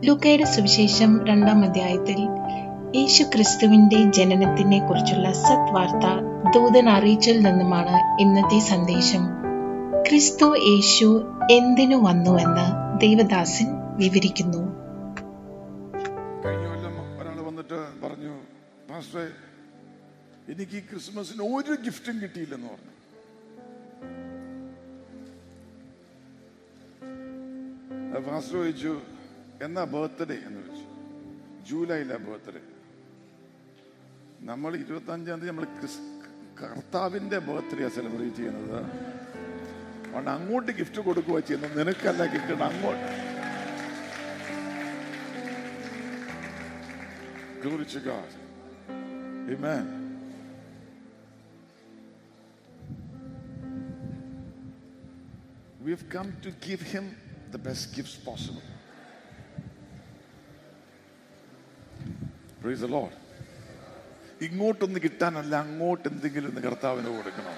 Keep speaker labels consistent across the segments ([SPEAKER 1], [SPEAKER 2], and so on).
[SPEAKER 1] ലൂക്കയുടെ സുവിശേഷം രണ്ടാം അധ്യായത്തിൽ യേശു ക്രിസ്തുവിന്റെ ജനനത്തിനെ കുറിച്ചുള്ള സത്വാർത്ത ദൂതൻ അറിയിച്ചിൽ നിന്നുമാണ് ഇന്നത്തെ സന്ദേശം ക്രിസ്തു യേശു എന്തിനു വന്നുവെന്ന് ദേവദാസൻ വിവരിക്കുന്നു
[SPEAKER 2] കഴിഞ്ഞ കൊല്ലം ഒരാൾ വന്നിട്ട് പറഞ്ഞു പാസ്റ്ററെ എനിക്ക് ഈ ക്രിസ്മസിന് ഒരു ഗിഫ്റ്റും കിട്ടിയില്ലെന്ന് പറഞ്ഞു അപ്പൊ പാസ്റ്റർ ചോദിച്ചു എന്നാ ബർത്ത്ഡേ എന്ന് ചോദിച്ചു ജൂലൈയിലെ ബർത്ത്ഡേ നമ്മൾ ഇരുപത്തി അഞ്ചാം തീയതി നമ്മൾ കർത്താവിന്റെ ബർത്ത്ഡേ സെലിബ്രേറ്റ് ചെയ്യുന്നത് അതുകൊണ്ട് അങ്ങോട്ട് ഗിഫ്റ്റ് കൊടുക്കുക ചെയ്യുന്നത് നിനക്കല്ല കിട്ടണം അങ്ങോട്ട് Glory to God. Amen. We've come to give him the best gifts possible. Praise the Lord. ഇങ്ങോട്ടൊന്ന് കിട്ടാനല്ല അങ്ങോട്ട് എന്തെങ്കിലും ഒന്ന് കർത്താവിന് കൊടുക്കണം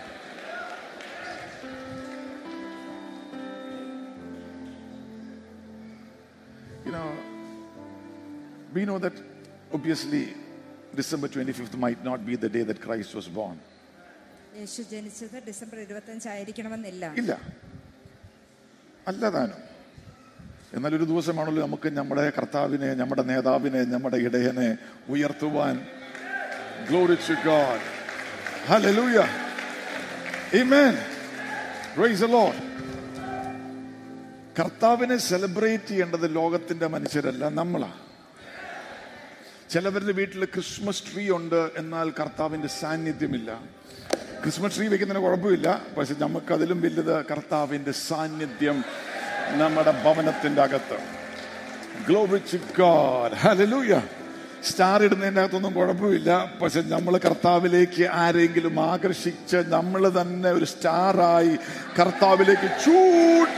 [SPEAKER 2] You know, we know that obviously December 25th might not be the day that Christ was born.
[SPEAKER 3] യേശു ജനിച്ചത് December ഇരുപത്തഞ്ച് ആയിരിക്കണമെന്നില്ല
[SPEAKER 2] ഇല്ല അല്ലതാനും എന്നാൽ ഒരു ദിവസമാണല്ലോ നമുക്ക് നമ്മുടെ കർത്താവിനെ നമ്മുടെ നേതാവിനെ നമ്മുടെ ഇടയനെ ഉയർത്തുവാൻ Glory to God. Hallelujah. Amen. Praise the Lord. കർത്താവിനെ സെലിബ്രേറ്റ് ചെയ്യേണ്ടത് ലോകത്തിന്റെ മനുഷ്യരല്ല നമ്മളാ ചിലവരുടെ വീട്ടിൽ ക്രിസ്മസ് ട്രീ ഉണ്ട് എന്നാൽ കർത്താവിന്റെ സാന്നിധ്യമില്ല ക്രിസ്മസ് ട്രീ വെക്കുന്നതിന് കുഴപ്പമില്ല പക്ഷെ നമുക്ക് അതിലും വലുത് കർത്താവിന്റെ സാന്നിധ്യം നമ്മുടെ ഭവനത്തിന്റെ അകത്ത് glory to God hallelujah star ഇടുന്നതിൻ്റെ അകത്തൊന്നും കുഴപ്പമില്ല പക്ഷെ നമ്മൾ കർത്താവിലേക്ക് ആരെങ്കിലും ആകർഷിച്ച് നമ്മൾ തന്നെ ഒരു സ്റ്റാറായി കർത്താവിലേക്ക് ചൂട്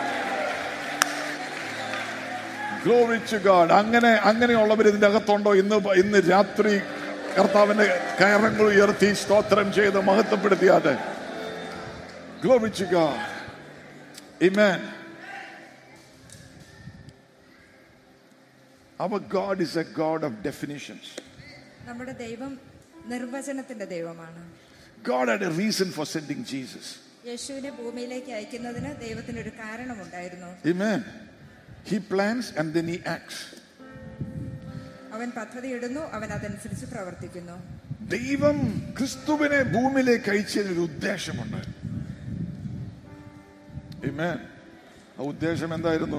[SPEAKER 2] ഗ്ലോറി ടു ഗാഡ് അങ്ങനെ അങ്ങനെയുള്ളവർ ഇതിന്റെ അകത്തുണ്ടോ ഇന്ന് പ- ഇന്ന് രാത്രി കർത്താവിന്റെ കയറങ്ങൾ ഉയർത്തി സ്തോത്രം ചെയ്ത് മഹത്വപ്പെടുത്തിയാട്ടെ glory to God Amen. Our God is a God of definitions.
[SPEAKER 3] നമ്മുടെ ദൈവം നിർവചനത്തിന്റെ ദൈവമാണ്
[SPEAKER 2] God had a reason for sending Jesus.
[SPEAKER 3] യേശുവിനെ ഭൂമിയിലേക്ക് അയക്കുന്നതിന് ദൈവത്തിന് ഒരു കാരണമുണ്ടായിരുന്നു
[SPEAKER 2] Amen. He plans and then he acts.
[SPEAKER 3] അവൻ പദ്ധതി ഇടുന്നു അവൻ അതനുസരിച്ച് പ്രവർത്തിക്കുന്നു
[SPEAKER 2] ദൈവം ക്രിസ്തുവിനെ ഭൂമിയിലേക്ക് അയച്ചതിന് ഒരു ഉദ്ദേശമുണ്ട് Amen. ആ ഉദ്ദേശം എന്തായിരുന്നു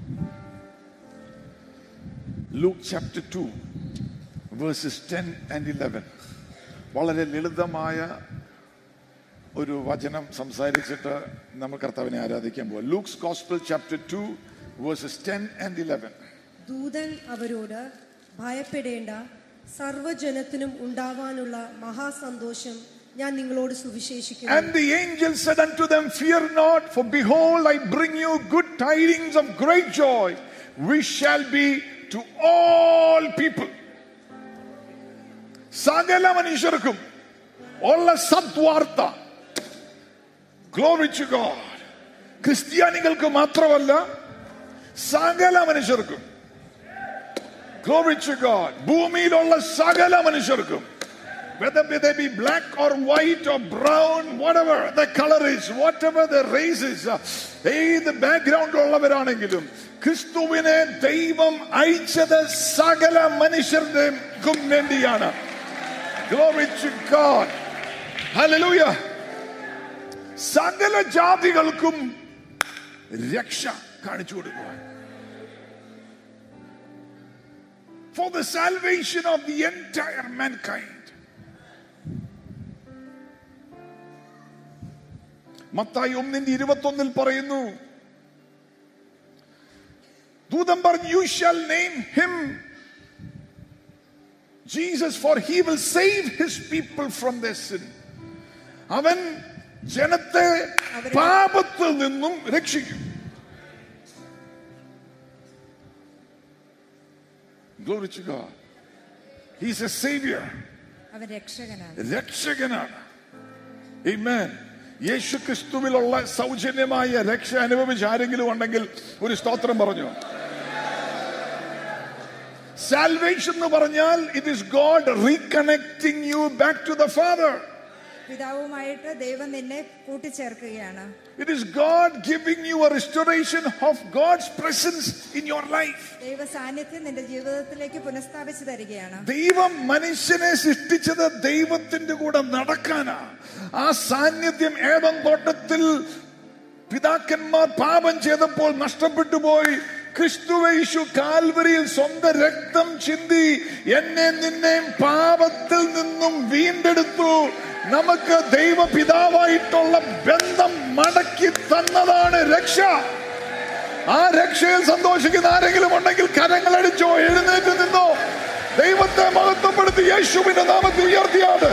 [SPEAKER 2] Luke chapter two verses ten and eleven വളരെ ലളിതമായ ഒരു വചനം സംസാരിച്ചിട്ട് നമ്മൾ കർത്താവിനെ ആരാധിക്കാൻ പോവാം Luke's gospel chapter two verses ten and eleven
[SPEAKER 4] ദൂതൻ അവരോട് ഭയപ്പെടേണ്ട സർവ്വജനത്തിനും ഉണ്ടാവാനുള്ള മഹാസന്തോഷം ഞാൻ നിങ്ങളോട് സുവിശേഷിക്കുന്നു
[SPEAKER 2] And the angel said unto them, Fear not, for behold, I bring you good tidings of great joy, which shall be to all people. സകല മനുഷ്യർക്കും ഉള്ള സദ്വാർത്ത glory to God ക്രിസ്ത്യാനികൾക്ക് മാത്രമല്ല സകല മനുഷ്യർക്കും ഗ്ലോറി ടു ഗോഡ് ഭൂമിയിലുള്ള സകല മനുഷ്യർക്കും whether they be black or white or brown, whatever the color is, whatever the race is, uh, ഏത് ബാക്ക്ഗ്രൗണ്ട് ഉള്ളവരാണെങ്കിലും ക്രിസ്തുവിനെ ദൈവം അയച്ചത് സകല മനുഷ്യർക്കും വേണ്ടിയാണ് Glory to God. Hallelujah. സകല ജാതികൾക്കും രക്ഷ കാണിച്ചു കൊടുക്കുക For the salvation of the entire mankind. Mathai ഒന്നിന്റെ ഇരുപത്തൊന്നിൽ പറയുന്നു ദൂതം പറഞ്ഞു you shall name him Jesus for he will save his people from the sin അവൻ ജനത്തെ പാപത്തിൽ നിന്നും രക്ഷിക്കും Glory to God. He's a savior.
[SPEAKER 3] അവൻ രക്ഷകനാണ്
[SPEAKER 2] രക്ഷകനാണ് Amen. യേശു ക്രിസ്തുവിലുള്ള സൗജന്യമായ രക്ഷ അനുഭവിച്ച ആരെങ്കിലും ഉണ്ടെങ്കിൽ ഒരു സ്തോത്രം പറഞ്ഞു സാൽവേഷൻ എന്ന് പറഞ്ഞാൽ it is God reconnecting you back to the father
[SPEAKER 3] പിതാവുമായിട്ട് ദൈവം നിന്നെ കൂട്ടിച്ചേർക്കുകയാണ്
[SPEAKER 2] it is God giving you a restoration of God's presence in your life
[SPEAKER 3] ദൈവ സാന്നിധ്യം നിന്റെ ജീവിതത്തിലേക്ക് പുനഃസ്ഥാപിച്ചു തരികയാണ്
[SPEAKER 2] ദൈവം മനുഷ്യനെ സൃഷ്ടിച്ചത് ദൈവത്തിന്റെ കൂടെ നടക്കാനാ ആ സാന്നിധ്യം ഏവം തോട്ടത്തിൽ പിതാക്കന്മാർ പാപം ചെയ്തപ്പോൾ നഷ്ടപ്പെട്ടു പോയി ക്രിസ്തുവേശു കാൽവരിയിൽ സ്വന്തം രക്തം ചിന്തി എന്നെ നിന്നെയും പാപത്തിൽ നിന്നും വീണ്ടെടുത്തു നമുക്ക് ദൈവപിതാവായിട്ടുള്ള ബന്ധം മടക്കി തന്നതാണ് രക്ഷ ആ രക്ഷയിൽ സന്തോഷിക്കുന്ന ആരെങ്കിലും ഉണ്ടെങ്കിൽ കരങ്ങളടിച്ചോ എഴുന്നേറ്റ് നിന്നോ ദൈവത്തെ മഹത്വപ്പെടുത്തി യേശുവിന്റെ നാമത്തിൽ ഉയർത്തിയാണ്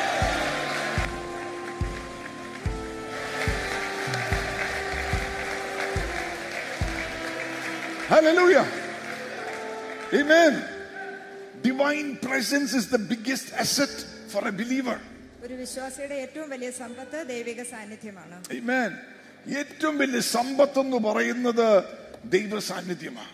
[SPEAKER 2] Hallelujah. Amen. Divine presence is the biggest asset for a believer.
[SPEAKER 3] ഒരു വിശ്വാസിയുടെ ഏറ്റവും വലിയ സമ്പത്ത് ദൈവിക സാന്നിധ്യമാണ്
[SPEAKER 2] Amen. ഏറ്റവും വലിയ സമ്പത്ത് എന്ന് പറയുന്നത് ദൈവ സാന്നിധ്യമാണ്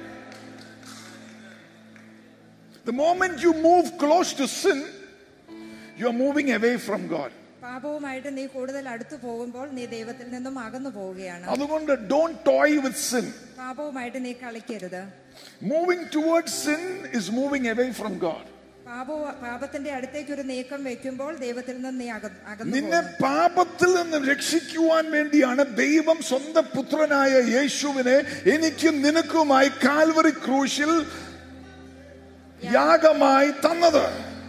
[SPEAKER 2] The moment you move close to sin, you are moving away from God.
[SPEAKER 3] പാപവുമായിട്ട് നീ കൂടുതൽ അടുത്തു പോകുമ്പോൾ നീ ദൈവത്തിൽ നിന്നും അകന്നു പോവുകയാണ്
[SPEAKER 2] അതുകൊണ്ട് don't toy with sin.
[SPEAKER 3] പാപവുമായിട്ട് നീ കളിക്കരുത്
[SPEAKER 2] Moving towards sin is moving away from God.
[SPEAKER 3] പാപവും പാപത്തിന്റെ അടുത്തേക്ക് ഒരു നീക്കം വെക്കുമ്പോൾ ദൈവത്തിൽ നിന്ന് നീ അക- അകന്നു
[SPEAKER 2] നിന്നെ
[SPEAKER 3] പോകും
[SPEAKER 2] പാപത്തിൽ നിന്ന് രക്ഷിക്കുവാൻ വേണ്ടിയാണ് ദൈവം സ്വന്തം പുത്രനായ യേശുവിനെ എനിക്കും നിനക്കുമായി കാൽവറി ക്രൂശിൽ യാഗമായി തന്നത്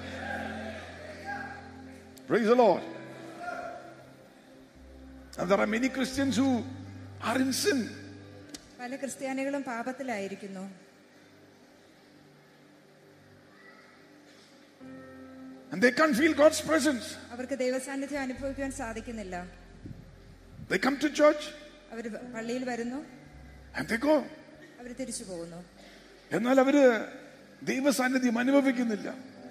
[SPEAKER 2] Praise the Lord. And there are many Christians who are in sin.
[SPEAKER 3] പല ക്രിസ്ത്യാനികളും പാപത്തിലായിരിക്കുന്നു
[SPEAKER 2] And they can't feel God's presence.
[SPEAKER 3] അവർക്ക് ദൈവസാന്നിധ്യം അനുഭവിക്കുവാൻ സാധിക്കുന്നില്ല
[SPEAKER 2] They come to church
[SPEAKER 3] അവർ പള്ളിയിൽ വരുന്നു
[SPEAKER 2] and they go.
[SPEAKER 3] അവർ തിരിച്ചു പോകുന്നു
[SPEAKER 2] എന്നാൽ അവര് ദൈവസാന്നിധ്യം അനുഭവിക്കുന്നില്ല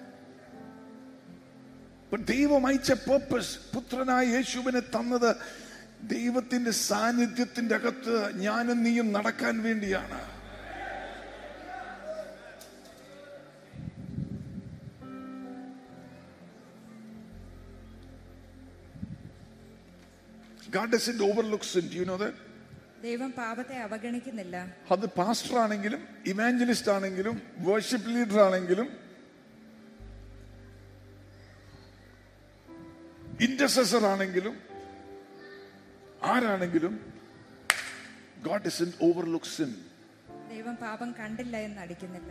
[SPEAKER 2] But ദൈവം അയച്ച പേർപ്പസ് പുത്രനായ യേശുവിനെ തന്നത് ദൈവത്തിന്റെ സാന്നിധ്യത്തിന്റെ അകത്ത് ഞാനും നീയും നടക്കാൻ വേണ്ടിയാണ് God doesn't overlook sin. Do you know that?
[SPEAKER 3] ദൈവം പാപത്തെ അവഗണിക്കുന്നില്ല
[SPEAKER 2] അത് പാസ്റ്റർ ആണെങ്കിലും ഇവാഞ്ചലിസ്റ്റ് ആണെങ്കിലും വേർഷിപ്പ് ലീഡർ ആണെങ്കിലും ഇന്റർസെസർ ആണെങ്കിലും ആരാണെങ്കിലും ഗോഡ് ഇസ് ഓവർലുക്ക് സിൻ
[SPEAKER 3] ദൈവം പാപം കണ്ടില്ല എന്ന് അടിക്കുന്നില്ല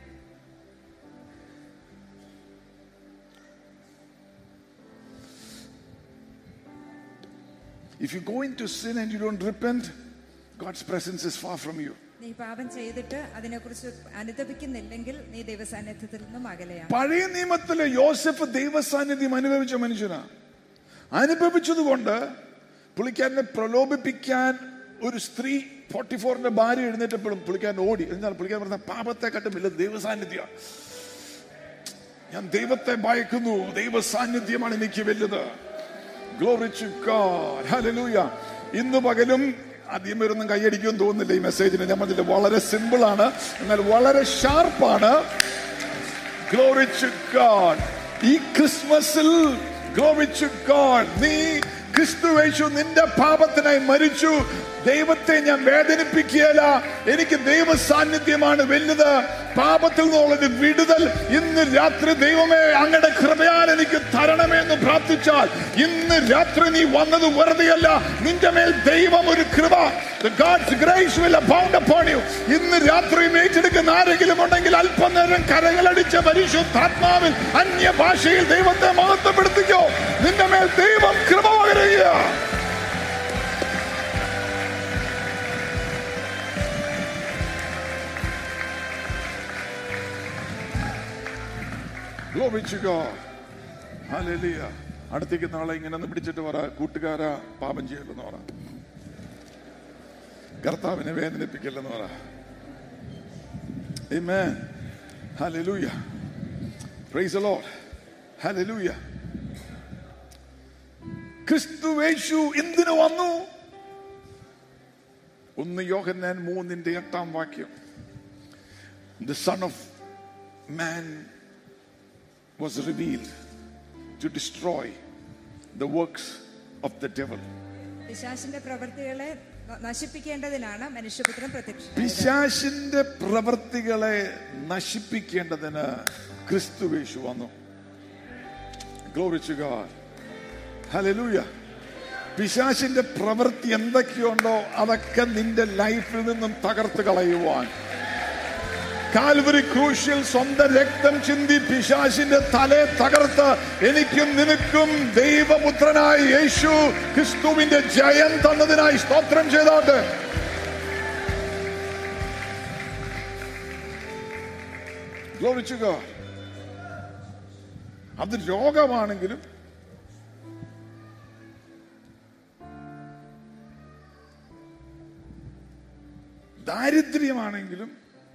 [SPEAKER 2] If you go into sin and you don't repent, God's presence is far from you.
[SPEAKER 3] നീ പാപം ചെയ്തിട്ട് അതിനെക്കുറിച്ച് അനുദപിക്കുന്നില്ലെങ്കിൽ നീ ദൈവസാന്നിധ്യത്തിൽ നിന്നും അകലെയാണ്
[SPEAKER 2] പഴയ നിയമത്തിലെ യോസഫ് ദൈവ സാന്നിധ്യം അനുഭവിച്ച മനുഷ്യനാ അനുഭവിച്ചതുകൊണ്ട് പുള്ളിക്കാരനെ പ്രലോഭിപ്പിക്കാൻ ഒരു സ്ത്രീ ഫോർട്ടി ഫോറിന്റെ ഭാര്യ എഴുന്നേറ്റപ്പോഴും പുള്ളിക്കാരൻ ഓടി എന്നാൽ പുള്ളിക്കാരൻ പറഞ്ഞ പാപത്തെ കട്ടുമില്ല ദൈവ സാന്നിധ്യം ഞാൻ ദൈവത്തെ ഭയക്കുന്നു ദൈവ സാന്നിധ്യമാണ് എനിക്ക് വലുത് Glory to God. Hallelujah. ഇന്ന് പകലും അധികം പേരൊന്നും കൈയടിക്കുമെന്ന് തോന്നുന്നില്ല ഈ മെസ്സേജിന് ഞാൻ പറഞ്ഞില്ല വളരെ സിമ്പിൾ ആണ് എന്നാൽ വളരെ ഷാർപ്പാണ് Glory to God. ഈ ക്രിസ്മസിൽ Glory to God. നീ ക്രിസ്തു യേശു നിന്റെ പാപത്തിനായി മരിച്ചു ദൈവത്തെ ഞാൻ വേദനിപ്പിക്കുകയല്ല എനിക്ക് ദൈവ സാന്നിധ്യമാണ് വലുത് പാപത്തിൽ നിന്നുള്ളൊരു വിടുതൽ ഇന്ന് രാത്രി ദൈവമേ അങ്ങയുടെ കൃപയാൽ എനിക്ക് തരണമേ എന്ന് പ്രാർത്ഥിച്ചാൽ ഇന്ന് രാത്രി നീ വന്നത് വെറുതെയല്ല നിന്റെ മേൽ ദൈവം ഒരു കൃപ The God's grace will abound upon you. ഇന്ന് രാത്രി ഏറ്റെടുക്കുന്ന ആരെങ്കിലും ഉണ്ടെങ്കിൽ അല്പനേരം കരങ്ങളടിച്ച പരിശുദ്ധാത്മാവിൽ അന്യഭാഷയിൽ ദൈവത്തെ മഹത്വപ്പെടുത്തിക്കോ നിന്റെ മേൽ ദൈവം കൃപ പകരുക Glory to God. Hallelujah. അടുത്തേക്ക് നാളെ ഇങ്ങനെ ഒന്ന് പിടിച്ചിട്ട് പറ കൂട്ടുകാരാ പാപം ചെയ്യല്ലെന്ന് പറ കർത്താവിനെ വേദനിപ്പിക്കില്ലെന്ന് പറ Amen. Hallelujah. Praise the Lord. Hallelujah. ക്രിസ്തുവേശു എന്തിനു വന്നു ഒന്ന് യോഹന്നാൻ മൂന്നിന്റെ എട്ടാം വാക്യം The Son of man was revealed to destroy the works of the devil.
[SPEAKER 3] പിശാചിന്റെ പ്രവൃത്തികളെ ന- നശിപ്പിക്കേണ്ടതിനാണ് മനുഷ്യപുത്രൻ പ്രത്യക്ഷ
[SPEAKER 2] പിശാശിന്റെ പ്രവൃത്തികളെ നശിപ്പിക്കേണ്ടതിന് ക്രിസ്തുവേശു വന്നു Glory to God. Hallelujah. പിശാശിന്റെ പ്രവൃത്തി എന്തൊക്കെയുണ്ടോ അതൊക്കെ നിന്റെ ലൈഫിൽ നിന്നും തകർത്ത് കളയുവാൻ കാൽവരി ക്രൂശിൽ സ്വന്തം രക്തം ചിന്തി പിശാശിന്റെ തലയെ തകർത്ത് എനിക്കും നിനക്കും ദൈവപുത്രനായ യേശു ക്രിസ്തുവിന്റെ ജയം തന്നതിനായി സ്തോത്രം ചെയ്തോട്ടെ Glory to God. അത് രോഗമാണെങ്കിലും ദാരിദ്ര്യമാണെങ്കിലും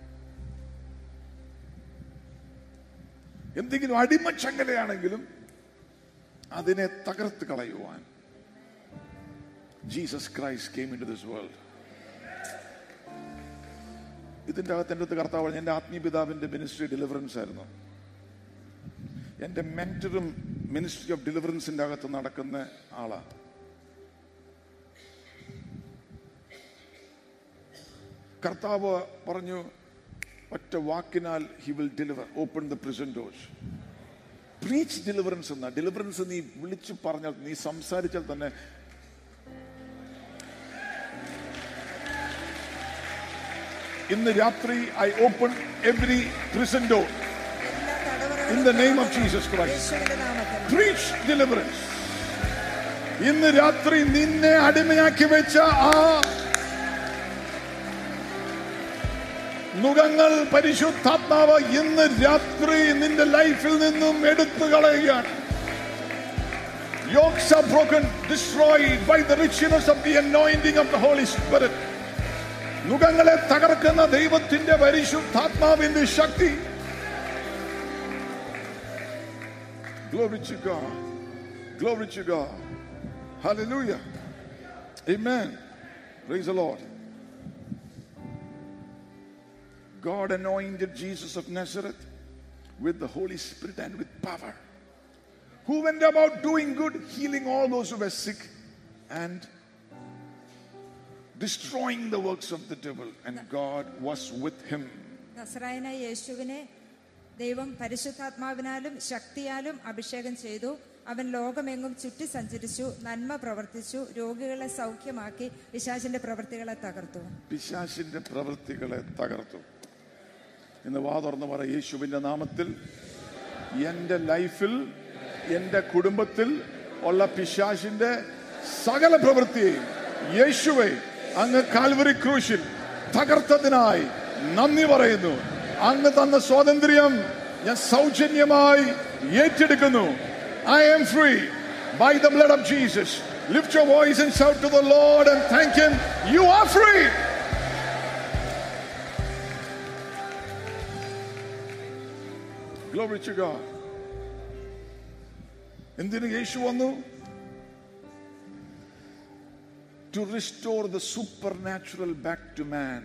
[SPEAKER 2] എന്തെങ്കിലും അടിമച്ചങ്ങലയാണെങ്കിലും അതിനെ തകർത്ത് കളയുവാൻ Jesus Christ came into this world ഇതിന്റെ അകത്ത് എൻ്റെ അടുത്ത് കർത്താവ് പറഞ്ഞു, എൻ്റെ ആത്മീയ പിതാവിന്റെ മിനിസ്ട്രി ഡെലിവറൻസ് ആയിരുന്നു എൻ്റെ മെന്ററും മിനിസ്ട്രി ഓഫ് ഡെലിവറൻസിന്റെ അകത്ത് നടക്കുന്ന ആളാണ് കർത്താവ് പറഞ്ഞു ഒറ്റ വാക്കിനാൽ he will deliver open the prison doors preach deliverance എന്ന ഡെലിവറൻസ് നീ വിളിച്ചു പറഞ്ഞാൽ നീ സംസാരിച്ചാൽ തന്നെ ഇന്ന് രാത്രി I open every prison door
[SPEAKER 3] എല്ലാ
[SPEAKER 2] In the name of Jesus Christ.
[SPEAKER 3] യേശുവിന്റെ നാമത്തിൽ
[SPEAKER 2] preach deliverance ഇന്ന് രാത്രി നിന്നെ അടിമയാക്കി വെച്ച ആ നുഖങ്ങൾ പരിശുദ്ധാത്മാവ് ഇന്ന് രാത്രി നിന്റെ ലൈഫിൽ നിന്നും എടുത്തു കളയുകയാണ് Yokes are broken, destroyed by the richness of the anointing of the Holy Spirit. നുഖങ്ങളെ തകർക്കുന്ന ദൈവത്തിന്റെ പരിശുദ്ധാത്മാവിന്റെ ശക്തി Glory to God. Glory to God. Hallelujah. Amen. Praise the Lord. God anointed Jesus of Nazareth with the Holy Spirit and with power, who went about doing good, healing all those who were sick, and destroying the works of the devil. And God was with him.
[SPEAKER 3] നസ്രായനായ യേശുവിനെ ദൈവം പരിശുദ്ധാത്മാവിനാലും ശക്തിയാലും അഭിഷേകം ചെയ്തു അവൻ ലോകമെങ്ങും ചുറ്റി സഞ്ചരിച്ചു നന്മ പ്രവർത്തിച്ചു രോഗികളെ സൗഖ്യമാക്കി പിശാചിന്റെ പ്രവൃത്തികളെ തകർത്തു
[SPEAKER 2] പിശാശിന്റെ പ്രവൃത്തികളെ തകർത്തു ഇന്ന് വാ തുറന്ന് പറ യേശുവിന്റെ നാമത്തിൽ എൻ്റെ ലൈഫിൽ എൻ്റെ കുടുംബത്തിൽ ഉള്ള പിശാശിന്റെ സകല പ്രവൃത്തിയെയും യേശുവെ അങ്ങ് കാൽവരി ക്രൂശിൽ തകർത്തതിനായി നന്ദി പറയുന്നു അങ്ങ് തന്ന സ്വാതന്ത്ര്യം ഞാൻ സൗജന്യമായി ഏറ്റെടുക്കുന്നു I am free by the blood of Jesus lift your voice and shout to the Lord and thank him you are free Glory to God. എന്തിനു യേശു വന്നു to restore the supernatural back to man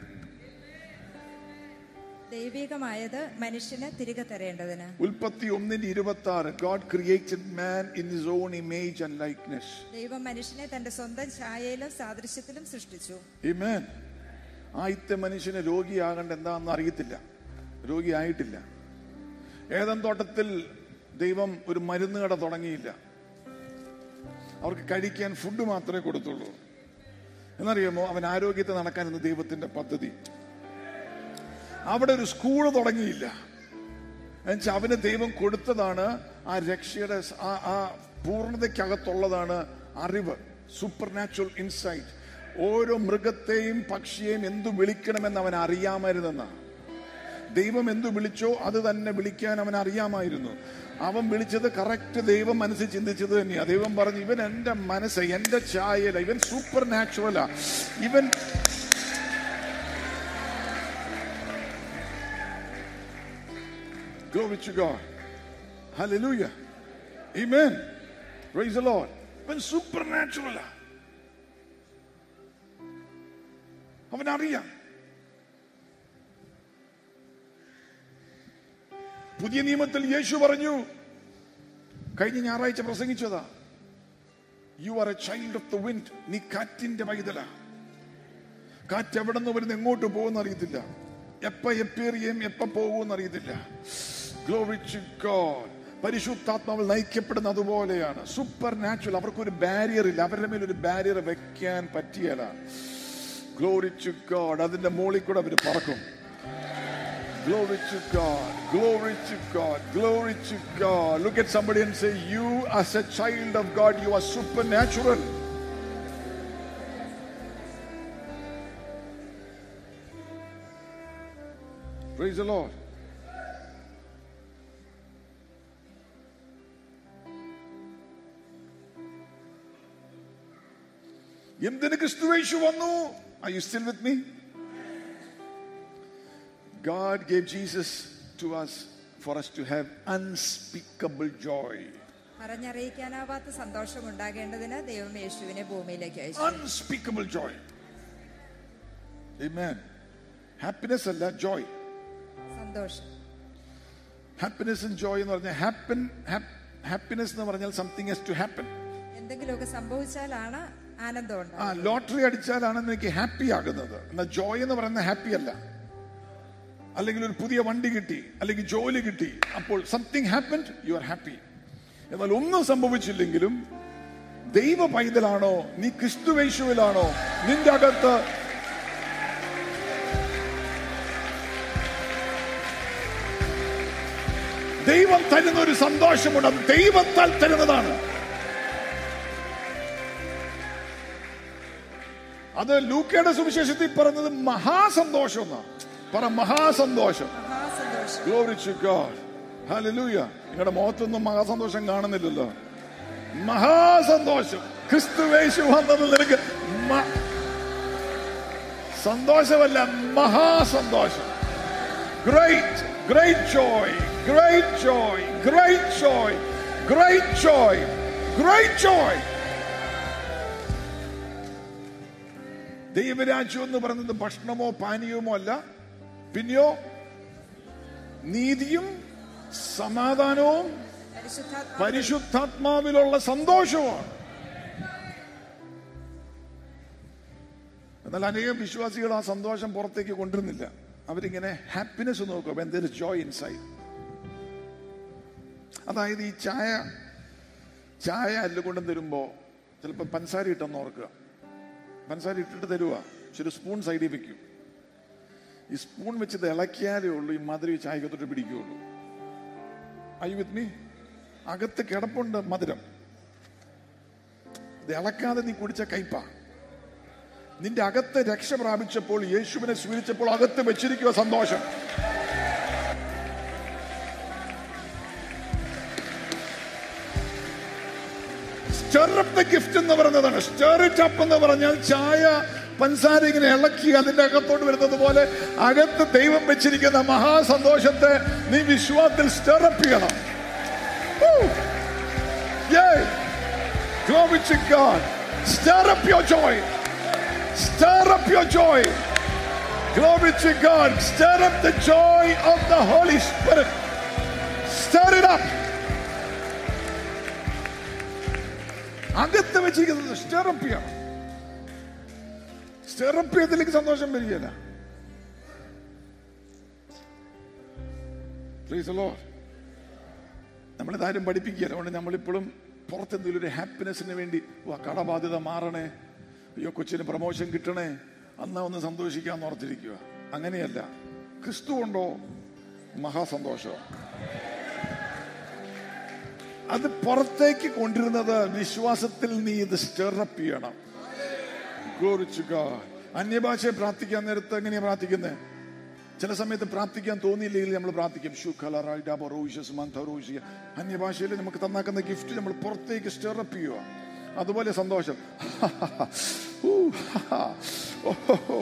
[SPEAKER 3] ദൈവികമായത് മനുഷ്യന് തിരികെ തരേണ്ടതിന്
[SPEAKER 2] ഉൽപ്പത്തി ഒന്നിന്റെ ഇരുപത്തി ആറ് God created man in his own image and likeness
[SPEAKER 3] ദൈവം മനുഷ്യനെ തന്റെ സ്വന്തം ഛായയിലും സാദൃശ്യത്തിലും സൃഷ്ടിച്ചു
[SPEAKER 2] Amen. ആദ്യത്തെ മനുഷ്യന് രോഗിയാകേണ്ട എന്താണെന്ന് അറിയത്തില്ല രോഗിയായിട്ടില്ല ഏതൻ തോട്ടത്തിൽ ദൈവം ഒരു മരുന്ന് കട തുടങ്ങിയില്ല അവർക്ക് കഴിക്കാൻ ഫുഡ് മാത്രമേ കൊടുത്തുള്ളൂ എന്നറിയാമോ അവൻ ആരോഗ്യത്തെ നടക്കാനെന്ന് ദൈവത്തിന്റെ പദ്ധതി അവിടെ ഒരു സ്കൂൾ തുടങ്ങിയില്ല എന്നുവെച്ചാൽ അവന് ദൈവം കൊടുത്തതാണ് ആ രക്ഷയുടെ സ- ആ ആ പൂർണ്ണതയ്ക്കകത്തുള്ളതാണ് അറിവ് സൂപ്പർ നാച്ചുറൽ ഇൻസൈറ്റ് ഓരോ മൃഗത്തെയും പക്ഷിയെയും എന്തു വിളിക്കണമെന്ന് അവൻ അറിയാമായിരുന്നെന്നാ ദൈവം എന്തു വിളിച്ചോ അത് തന്നെ വിളിക്കാൻ അവൻ അറിയാമായിരുന്നു അവൻ വിളിച്ചത് കറക്റ്റ് ദൈവം മനസ്സിൽ ചിന്തിച്ചത് തന്നെയാ ദൈവം പറഞ്ഞു ഇവൻ എന്റെ മനസ്സ് എന്റെ ചായല ഇവൻ സൂപ്പർ നാച്ചുറലാ ഇവൻ Glory to God. Hallelujah. Amen. Praise the Lord. അവൻ സൂപ്പർ നാച്ചുറലാ അവൻ അറിയാം പുതിയ നിയമത്തിൽ യേശു പറഞ്ഞു കഴിഞ്ഞ ഞായറാഴ്ച പ്രസംഗിച്ചതാ you are a child of the wind നീ കാറ്റിന്റെ പൈതല കാറ്റ് എവിടെ നിന്ന് വരുന്ന എങ്ങോട്ട് പോകുമെന്ന് അറിയത്തില്ല എപ്പ എപ്പേറിയും എപ്പ പോകുമെന്ന് അറിയത്തില്ല Glory to God. പരിശുദ്ധാത്മാവിൽ നയിക്കപ്പെടുന്ന അതുപോലെയാണ് സൂപ്പർ നാച്ചുറൽ അവർക്കൊരു ബാരിയർ ഇല്ല അവരുടെ മേൽ ഒരു ബാരിയർ വെക്കാൻ പറ്റിയല്ല ഗ്ലോറി ടു ഗോഡ് അതിന്റെ മുകളിൽ കൂടെ അവർ പറക്കും Glory to God. Glory to God. Glory to God. Look at somebody and say, You, as a child of God, you are supernatural. Praise the Lord. എന്തിന് ക്രിസ്തുവേശു വന്നു Are you still with me? God gave Jesus to us for us to have unspeakable joy.
[SPEAKER 3] പറഞ്ഞറിയിക്കാനാവാത്ത സന്തോഷം ഉണ്ടാകേണ്ടതിന് ദൈവം യേശുവിനെ ഭൂമിയിലേക്ക് അയച്ചു
[SPEAKER 2] Unspeakable joy. Amen. Happiness അല്ല joy.
[SPEAKER 3] സന്തോഷം
[SPEAKER 2] Happiness and joy എന്ന് പറഞ്ഞാൽ happen ഹാപ്പിനെസ് എന്ന് പറഞ്ഞാൽ സംതിങ് has to happen.
[SPEAKER 3] എന്തെങ്കിലുമൊക്കെ സംഭവിച്ചാലാണ് ആനന്ദം
[SPEAKER 2] ആ
[SPEAKER 3] ഉണ്ടാകുന്നത്
[SPEAKER 2] ലോട്ടറി അടിച്ചാലാണ് എനിക്ക് ഹാപ്പി ആകുന്നത് എന്നാൽ ജോയ് എന്ന് പറയുന്നത് ഹാപ്പി അല്ല അല്ലെങ്കിൽ ഒരു പുതിയ വണ്ടി കിട്ടി അല്ലെങ്കിൽ ജോലി കിട്ടി അപ്പോൾ something happen you are happy എന്നാൽ ഒന്നും സംഭവിച്ചില്ലെങ്കിലും ദൈവ പൈതലാണോ നീ ക്രിസ്തുവേശുവിലാണോ നിന്റെ അകത്ത് ദൈവം തരുന്ന ഒരു സന്തോഷമുണ്ട് അത് ദൈവത്താൽ തരുന്നതാണ് അത് ലൂക്കയുടെ സുവിശേഷത്തിൽ പറഞ്ഞത് മഹാസന്തോഷം എന്നാണ് പറ മഹാസന്തോഷം
[SPEAKER 3] മഹാസന്തോഷം
[SPEAKER 2] Glory to God. Hallelujah. നിങ്ങളുടെ മുഖത്തൊന്നും മഹാസന്തോഷം കാണുന്നില്ലല്ലോ മഹാസന്തോഷം ക്രിസ്തുവേശു വന്നത് നിനക്ക് മ- സന്തോഷമല്ല മഹാസന്തോഷം great great joy great joy great joy great joy great joy ദൈവരാജ്യം എന്ന് പറയുന്നത് ഭക്ഷണമോ പാനീയമോ അല്ല പിന്നെയോ നീതിയും സമാധാനവും
[SPEAKER 3] പരിശുദ്ധാത്മാ
[SPEAKER 2] പരിശുദ്ധാത്മാവിലുള്ള സന്തോഷവുമാണ് എന്നാൽ അനേകം വിശ്വാസികൾ ആ സന്തോഷം പുറത്തേക്ക് കൊണ്ടുവരുന്നില്ല അവരിങ്ങനെ ഹാപ്പിനെസ് നോക്കുക when there is joy inside അതായത് ഈ ചായ ചായ അല്ല കൊണ്ടും തരുമ്പോ ചിലപ്പോൾ പഞ്ചസാര ഇട്ടെന്ന് ഓർക്കുക പഞ്ചസാര ഇട്ടിട്ട് തരുക പക്ഷെ ഒരു സ്പൂൺ സൈഡിൽ വെക്കും ഈ സ്പൂൺ വെച്ച് ഇത് ഇളക്കിയാലേ ഉള്ളൂ ഈ മധുരം ഈ ചായക്കത്തോട്ട് പിടിക്കുകയുള്ളൂ ഐ വിത്ത് മീ അകത്ത് കിടപ്പുണ്ട് മധുരം ഇത് ഇളക്കാതെ നീ കുടിച്ച കയ്പ നിന്റെ അകത്ത് രക്ഷ പ്രാപിച്ചപ്പോൾ യേശുവിനെ സ്വീകരിച്ചപ്പോൾ അകത്ത് വെച്ചിരിക്കുക സന്തോഷം സ്റ്റെറപ്പ് ദ ഗിഫ്റ്റ് എന്ന് പറയുന്നതാണ് സ്റ്റെർ ഇറ്റ് അപ്പ് എന്ന് പറഞ്ഞാൽ ചായ പഞ്ചസാര ഇങ്ങനെ ഇളക്കി അതിന്റെ അകത്തോട്ട് വരുന്നത് പോലെ അകത്ത് ദൈവം വെച്ചിരിക്കുന്ന മഹാസന്തോഷത്തെ നീ വിശ്വാസത്തിൽ സ്റ്റെറപ്പ് ചെയ്യണം Woo! Yay! Glory to God. Stir up your joy. Stir up your joy. Glory to God. Stir up the joy of the Holy Spirit. Stir it up. അകത്ത് വെച്ചിരിക്കുന്നത് സ്റ്റെറപ്പ് ചെയ്യണം സ്റ്റെറപ്പ് ചെയ്തില്ലെങ്കിൽ സന്തോഷം വരികയില്ല Praise the Lord. നമ്മളിതാരും പഠിപ്പിക്കുകയല്ല അതുകൊണ്ട് നമ്മളിപ്പോഴും പുറത്തെന്തെങ്കിലും ഒരു ഹാപ്പിനെസ്സിന് വേണ്ടി ഓ, ആ കടബാധ്യത മാറണേ അയ്യോ കൊച്ചിന് പ്രമോഷൻ കിട്ടണേ അന്നാ ഒന്ന് സന്തോഷിക്കാന്ന് ഓർത്തിരിക്കുക അങ്ങനെയല്ല ക്രിസ്തു ഉണ്ടോ മഹാസന്തോഷം അത് പുറത്തേക്ക് കൊണ്ടിരുന്നത് വിശ്വാസത്തിൽ നീ ഇത് സ്റ്റെറപ്പ് ചെയ്യണം Glory to God. അന്യഭാഷയെ പ്രാർത്ഥിക്കാൻ നേരത്ത് എങ്ങനെയാ പ്രാർത്ഥിക്കുന്നത് ചില സമയത്ത് പ്രാർത്ഥിക്കാൻ തോന്നിയില്ലെങ്കിൽ നമ്മൾ പ്രാർത്ഥിക്കും ശുഖലറായിട്ട് അന്യഭാഷയിൽ നമുക്ക് തന്നാക്കുന്ന ഗിഫ്റ്റ് നമ്മൾ പുറത്തേക്ക് സ്റ്റെറപ്പ് ചെയ്യുക അതുപോലെ സന്തോഷം ഊ, ഓഹോ.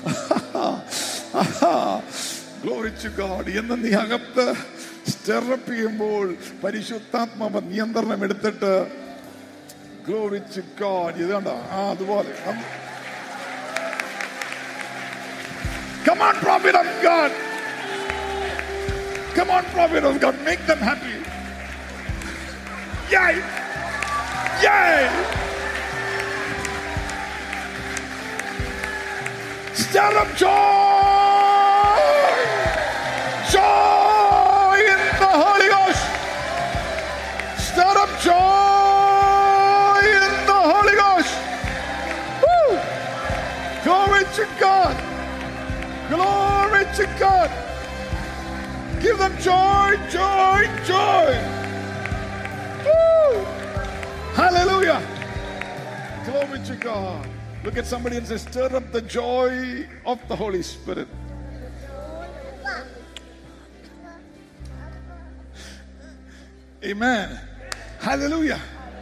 [SPEAKER 2] Glory to God. എന്ന് നീ അകത്ത് സ്റ്റെറപ്പ് ചെയ്യുമ്പോൾ പരിശുദ്ധാത്മാവ് നിയന്ത്രണം എടുത്തിട്ട് ഗ്ലോറി ടു ഗോഡ് ഇത് കണ്ടോ ആ അതുപോലെ Come on, prophet of God. Come on, prophet of God, make them happy. Yay! Yay! Stir up joy! Joy in the Holy Ghost! Stir up joy in the Holy Ghost! Woo! Glory to God! Glory to God! Give them joy, joy, joy! Woo! Hallelujah! Glory to God. Look at somebody and say, stir up the joy of the Holy Spirit. Amen. Hallelujah.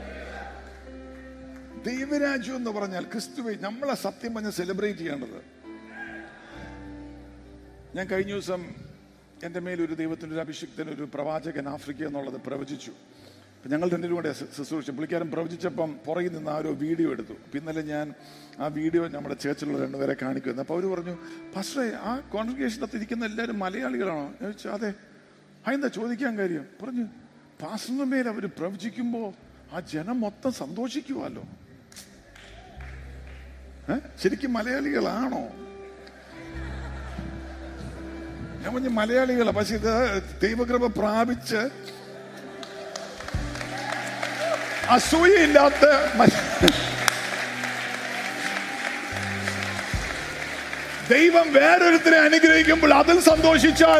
[SPEAKER 2] ദൈവരാജ്യം എന്ന് പറഞ്ഞാൽ ക്രിസ്തുവെ നമ്മളെ സത്യം പറഞ്ഞ് celebrate ചെയ്യേണ്ടത് ഞാൻ കഴിഞ്ഞ ദിവസം എൻ്റെ മേലൊരു ദൈവത്തിൻ്റെ ഒരു അഭിഷിക്തൻ ഒരു പ്രവാചകൻ ആഫ്രിക്ക എന്നുള്ളത് പ്രവചിച്ചു അപ്പം ഞങ്ങൾ രണ്ടുപേരും കൂടെ ശു- ശുശ്രൂഷിച്ചു പുള്ളിക്കാരൻ പ്രവചിച്ചപ്പം പുറകിൽ നിന്ന് ആരോ വീഡിയോ എടുത്തു അപ്പം ഇന്നലെ ഞാൻ ആ വീഡിയോ നമ്മുടെ ചേർച്ചിലുള്ള രണ്ടുപേരെ കാണിക്കുന്നു അപ്പോൾ അവർ പറഞ്ഞു പക്ഷേ ആ കോൺഗ്രിഗേഷനകത്ത് ഇരിക്കുന്ന എല്ലാവരും മലയാളികളാണോ ഞാൻ ചോദിച്ചു അതെ അതെന്താ ചോദിക്കാൻ കാര്യം പറഞ്ഞു പാസ്റ്റിന്റെ മേൽ അവർ പ്രവചിക്കുമ്പോൾ ആ ജനം മൊത്തം സന്തോഷിക്കുമല്ലോ ഏ? ശരിക്കും മലയാളികളാണോ ഞാൻ പറഞ്ഞ മലയാളികളാ പക്ഷെ ഇത് ദൈവകൃപ പ്രാപിച്ച് അസൂയയില്ലാത്ത മല- ദൈവം വേറൊരുത്തരെ അനുഗ്രഹിക്കുമ്പോൾ അതിൽ സന്തോഷിച്ചാൽ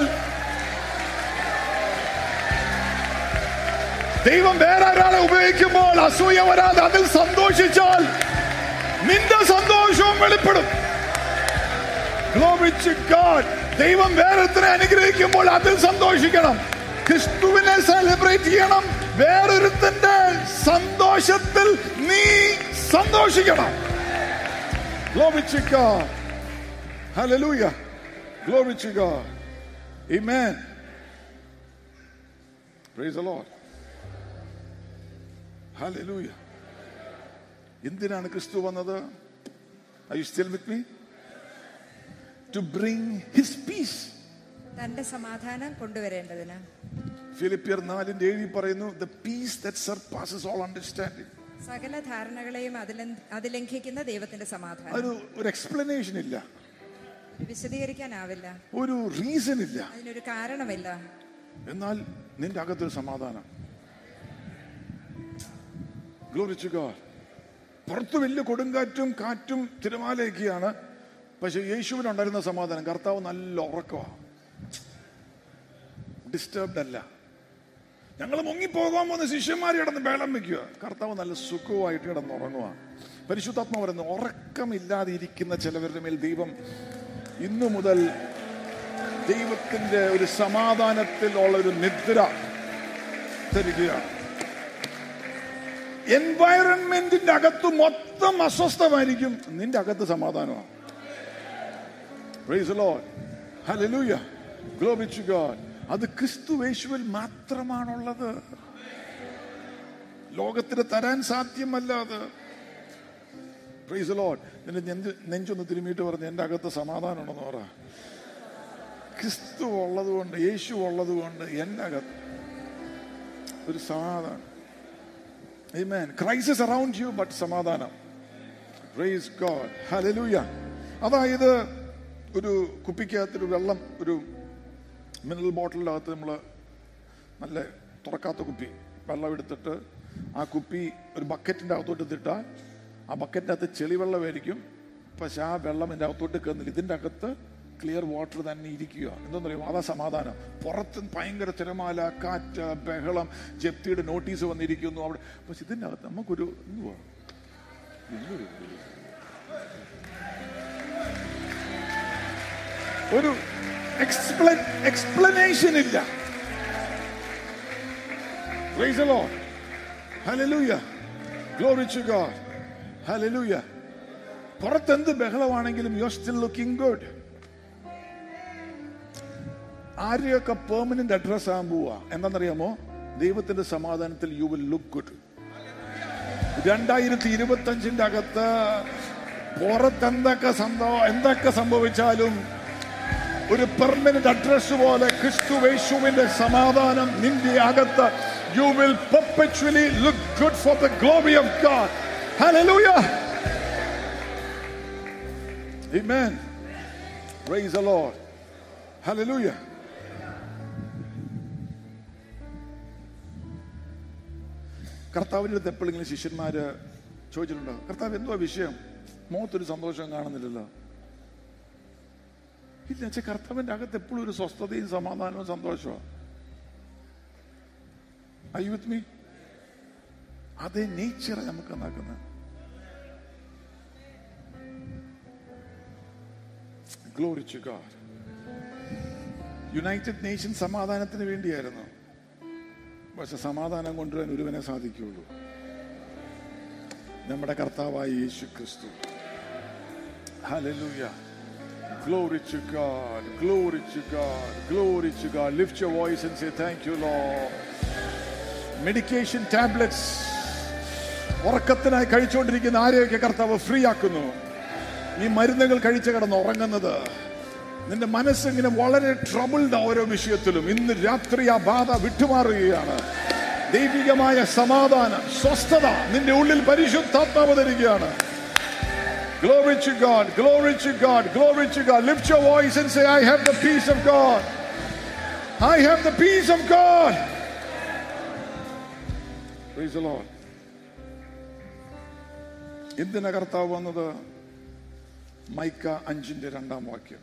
[SPEAKER 2] ദൈവം വേറെ ഒരാളെ ഉപയോഗിക്കുമ്പോൾ അസൂയ വരാതെ അതിൽ സന്തോഷിച്ചാൽ നിന്റെ സന്തോഷവും വെളിപ്പെടും Glory to God. ദൈവം വേറൊരുത്തരെ അനുഗ്രഹിക്കുമ്പോൾ അതിൽ സന്തോഷിക്കണം ക്രിസ്തുവിനെ സെലിബ്രേറ്റ് ചെയ്യണം വേറൊരുത്തന്റെ സന്തോഷത്തിൽ നീ സന്തോഷിക്കണം Glory to God. Hallelujah. Glory to God. Amen. Praise the Lord. Hallelujah. എന്തിനാണ് ക്രിസ്തു വന്നത് Are you still with me? To bring his peace.
[SPEAKER 3] തന്റെ സമാധാനം കൊണ്ടുവരേണ്ടതിന്
[SPEAKER 2] ഫിലിപ്പിയർ നാലിന്റെ ഏഴി പറയുന്നു the peace that surpasses all understanding
[SPEAKER 3] സകല ധാരണകളെയും അതില- അതിലംഘിക്കുന്ന ദൈവത്തിന്റെ സമാധാനം
[SPEAKER 2] ഒരു ഒരു എക്സ്പ്ലനേഷൻ ഇല്ല
[SPEAKER 3] വിശദീകരിക്കാനാവില്ല
[SPEAKER 2] ഒരു റീസൺ ഇല്ല
[SPEAKER 3] അതിനൊരു കാരണമില്ല
[SPEAKER 2] എന്നാൽ നിന്റെ അകത്തൊരു സമാധാനം ഗ്ലോറിച്ചു ഗോഡ് പുറത്ത് വലിയ കൊടുങ്കാറ്റും കാറ്റും തിരമാലയൊക്കെയാണ് പക്ഷെ യേശുവിനുണ്ടായിരുന്ന സമാധാനം കർത്താവ് നല്ല ഉറക്കമാണ് ഡിസ്റ്റർബ്ഡ് അല്ല ഞങ്ങൾ മുങ്ങിപ്പോകാൻ പോകുന്ന ശിഷ്യന്മാർ കിടന്ന് ബേളം വെക്കുക കർത്താവ് നല്ല സുഖമായിട്ട് കിടന്ന് ഉറങ്ങുക പരിശുദ്ധാത്മ പറയുന്നു ഉറക്കമില്ലാതെ ഇരിക്കുന്ന ചിലവരുടെ മേൽ ദൈവം ഇന്നു മുതൽ ദൈവത്തിന്റെ ഒരു സമാധാനത്തിൽ ഉള്ള ഒരു നിദ്ര തരികയാണ് എൻവയറൺമെന്റിന്റെ അകത്ത് മൊത്തം അസ്വസ്ഥമായിരിക്കും നിന്റെ അകത്ത് സമാധാനമാണ് Praise the Lord. Hallelujah. Glory to God. അത് ക്രിസ്തു യേശുവിൽ മാത്രമാണുള്ളത് ലോകത്തിന് തരാൻ സാധ്യമല്ല അത് പ്രൈസ് ലോഡ് നിന്റെ നെഞ്ച് നെഞ്ചൊന്ന് തിരുമിയിട്ട് പറഞ്ഞ് എൻ്റെ അകത്ത് സമാധാനമുണ്ടെന്ന് പറ ക്രിസ്തു ഉള്ളത് കൊണ്ട് യേശു ഉള്ളത് കൊണ്ട് എൻ്റെ അകത്ത് ഒരു സമാധാനം Amen. Crisis around you, but സമാധാനം പ്രൈസ് ഗോഡ് ഹല്ലേലൂയ അതായത് ഒരു കുപ്പിക്കകത്തൊരു വെള്ളം ഒരു മിനറൽ ബോട്ടിലിനകത്ത് നമ്മൾ നല്ല തുറക്കാത്ത കുപ്പി വെള്ളം എടുത്തിട്ട് ആ കുപ്പി ഒരു ബക്കറ്റിൻ്റെ അകത്തോട്ട് ഇട്ടിട്ടാൽ ആ ബക്കറ്റിൻ്റെ അകത്ത് ചെളിവെള്ളമായിരിക്കും പക്ഷെ ആ വെള്ളം എൻ്റെ അകത്തോട്ട് കയറുന്നില്ല ഇതിൻ്റെ അകത്ത് ക്ലിയർ വാട്ടർ തന്നെ ഇരിക്കുക എന്തെന്നറിയോ അതാ സമാധാനം പുറത്ത് ഭയങ്കര തിരമാല കാറ്റ് ബഹളം ജപ്തിയുടെ നോട്ടീസ് വന്നിരിക്കുന്നു അവിടെ പക്ഷെ ഇതിൻ്റെ അകത്ത് നമുക്കൊരു എന്തുവാ എന്തൊരു ഒരു എക്സ്പ്ലൻ എക്സ്പ്ലനേഷൻ ഇല്ല Praise the Lord. Hallelujah. Glory to God. Hallelujah. പുറത്തെന്ത് ബഹളമാണെങ്കിലും you are still looking good ആരെയൊക്കെ പെർമനന്റ് അഡ്രസ് ആകാൻ പോവാ എന്താണെന്നറിയാമോ ദൈവത്തിന്റെ സമാധാനത്തിൽ യു വിൽ ലുക്ക് ഗുഡ് രണ്ടായിരത്തി ഇരുപത്തി അഞ്ചിന്റെ അകത്ത് പുറത്തെന്തൊക്കെ സംഭവം എന്തൊക്കെ സംഭവിച്ചാലും ഒരു പെർമനന്റ് അഡ്രസ് പോലെ ക്രിസ്തുവേശുവിന്റെ സമാധാനം നിന്റെ അകത്ത് you will perpetually look good for the glory of God hallelujah Amen. Praise the Lord. Hallelujah. കർത്താവിൻ്റെ അടുത്ത് എപ്പോഴെങ്കിലും ശിഷ്യന്മാര് ചോദിച്ചിട്ടുണ്ടോ കർത്താവ് എന്തുവാ വിഷയം മുഖത്തൊരു സന്തോഷം കാണുന്നില്ലല്ലോ ഇല്ല വെച്ചാൽ കർത്താവിന്റെ അകത്ത് എപ്പോഴും ഒരു സ്വസ്ഥതയും സമാധാനവും സന്തോഷവും ഐ വിത്ത് മീ അതേ നേച്ചർ നമുക്ക് ഉണ്ടാക്കുന്നത് glory to God united nation സമാധാനത്തിന് വേണ്ടിയായിരുന്നു പക്ഷെ സമാധാനം കൊണ്ടുവരാൻ ഒരുവനെ സാധിക്കുകയുള്ളൂ നമ്മുടെ കർത്താവായ യേശു ക്രിസ്തു hallelujah Glory to God, glory to God, glory to God. Lift your voice and say, Thank you, Lord. Medication tablets ഉറക്കത്തിനായി കഴിച്ചുകൊണ്ടിരിക്കുന്ന ആരെയൊക്കെ കർത്താവ് ഫ്രീ ആക്കുന്നു ഈ മരുന്നുകൾ കഴിച്ച് കിടന്ന് ഉറങ്ങുന്നത് നിന്റെ മനസ്സിങ്ങനെ വളരെ ട്രബിൾഡ് ഓരോ വിഷയത്തിലും ഇന്ന് രാത്രി ആ ബാധ വിട്ടുമാറുകയാണ് ദൈവികമായ സമാധാനം സ്വസ്ഥത നിന്റെ ഉള്ളിൽ പരിശുദ്ധാത്മാവ് തരികയാണ് Glory to God, glory to God, glory to God. Lift your voice and say, I have the peace of God. I have the peace of God. Praise the Lord. എന്തിനാ കർത്താവ് വന്നത് മൈക്ക അഞ്ചിന്റെ രണ്ടാം വാക്യം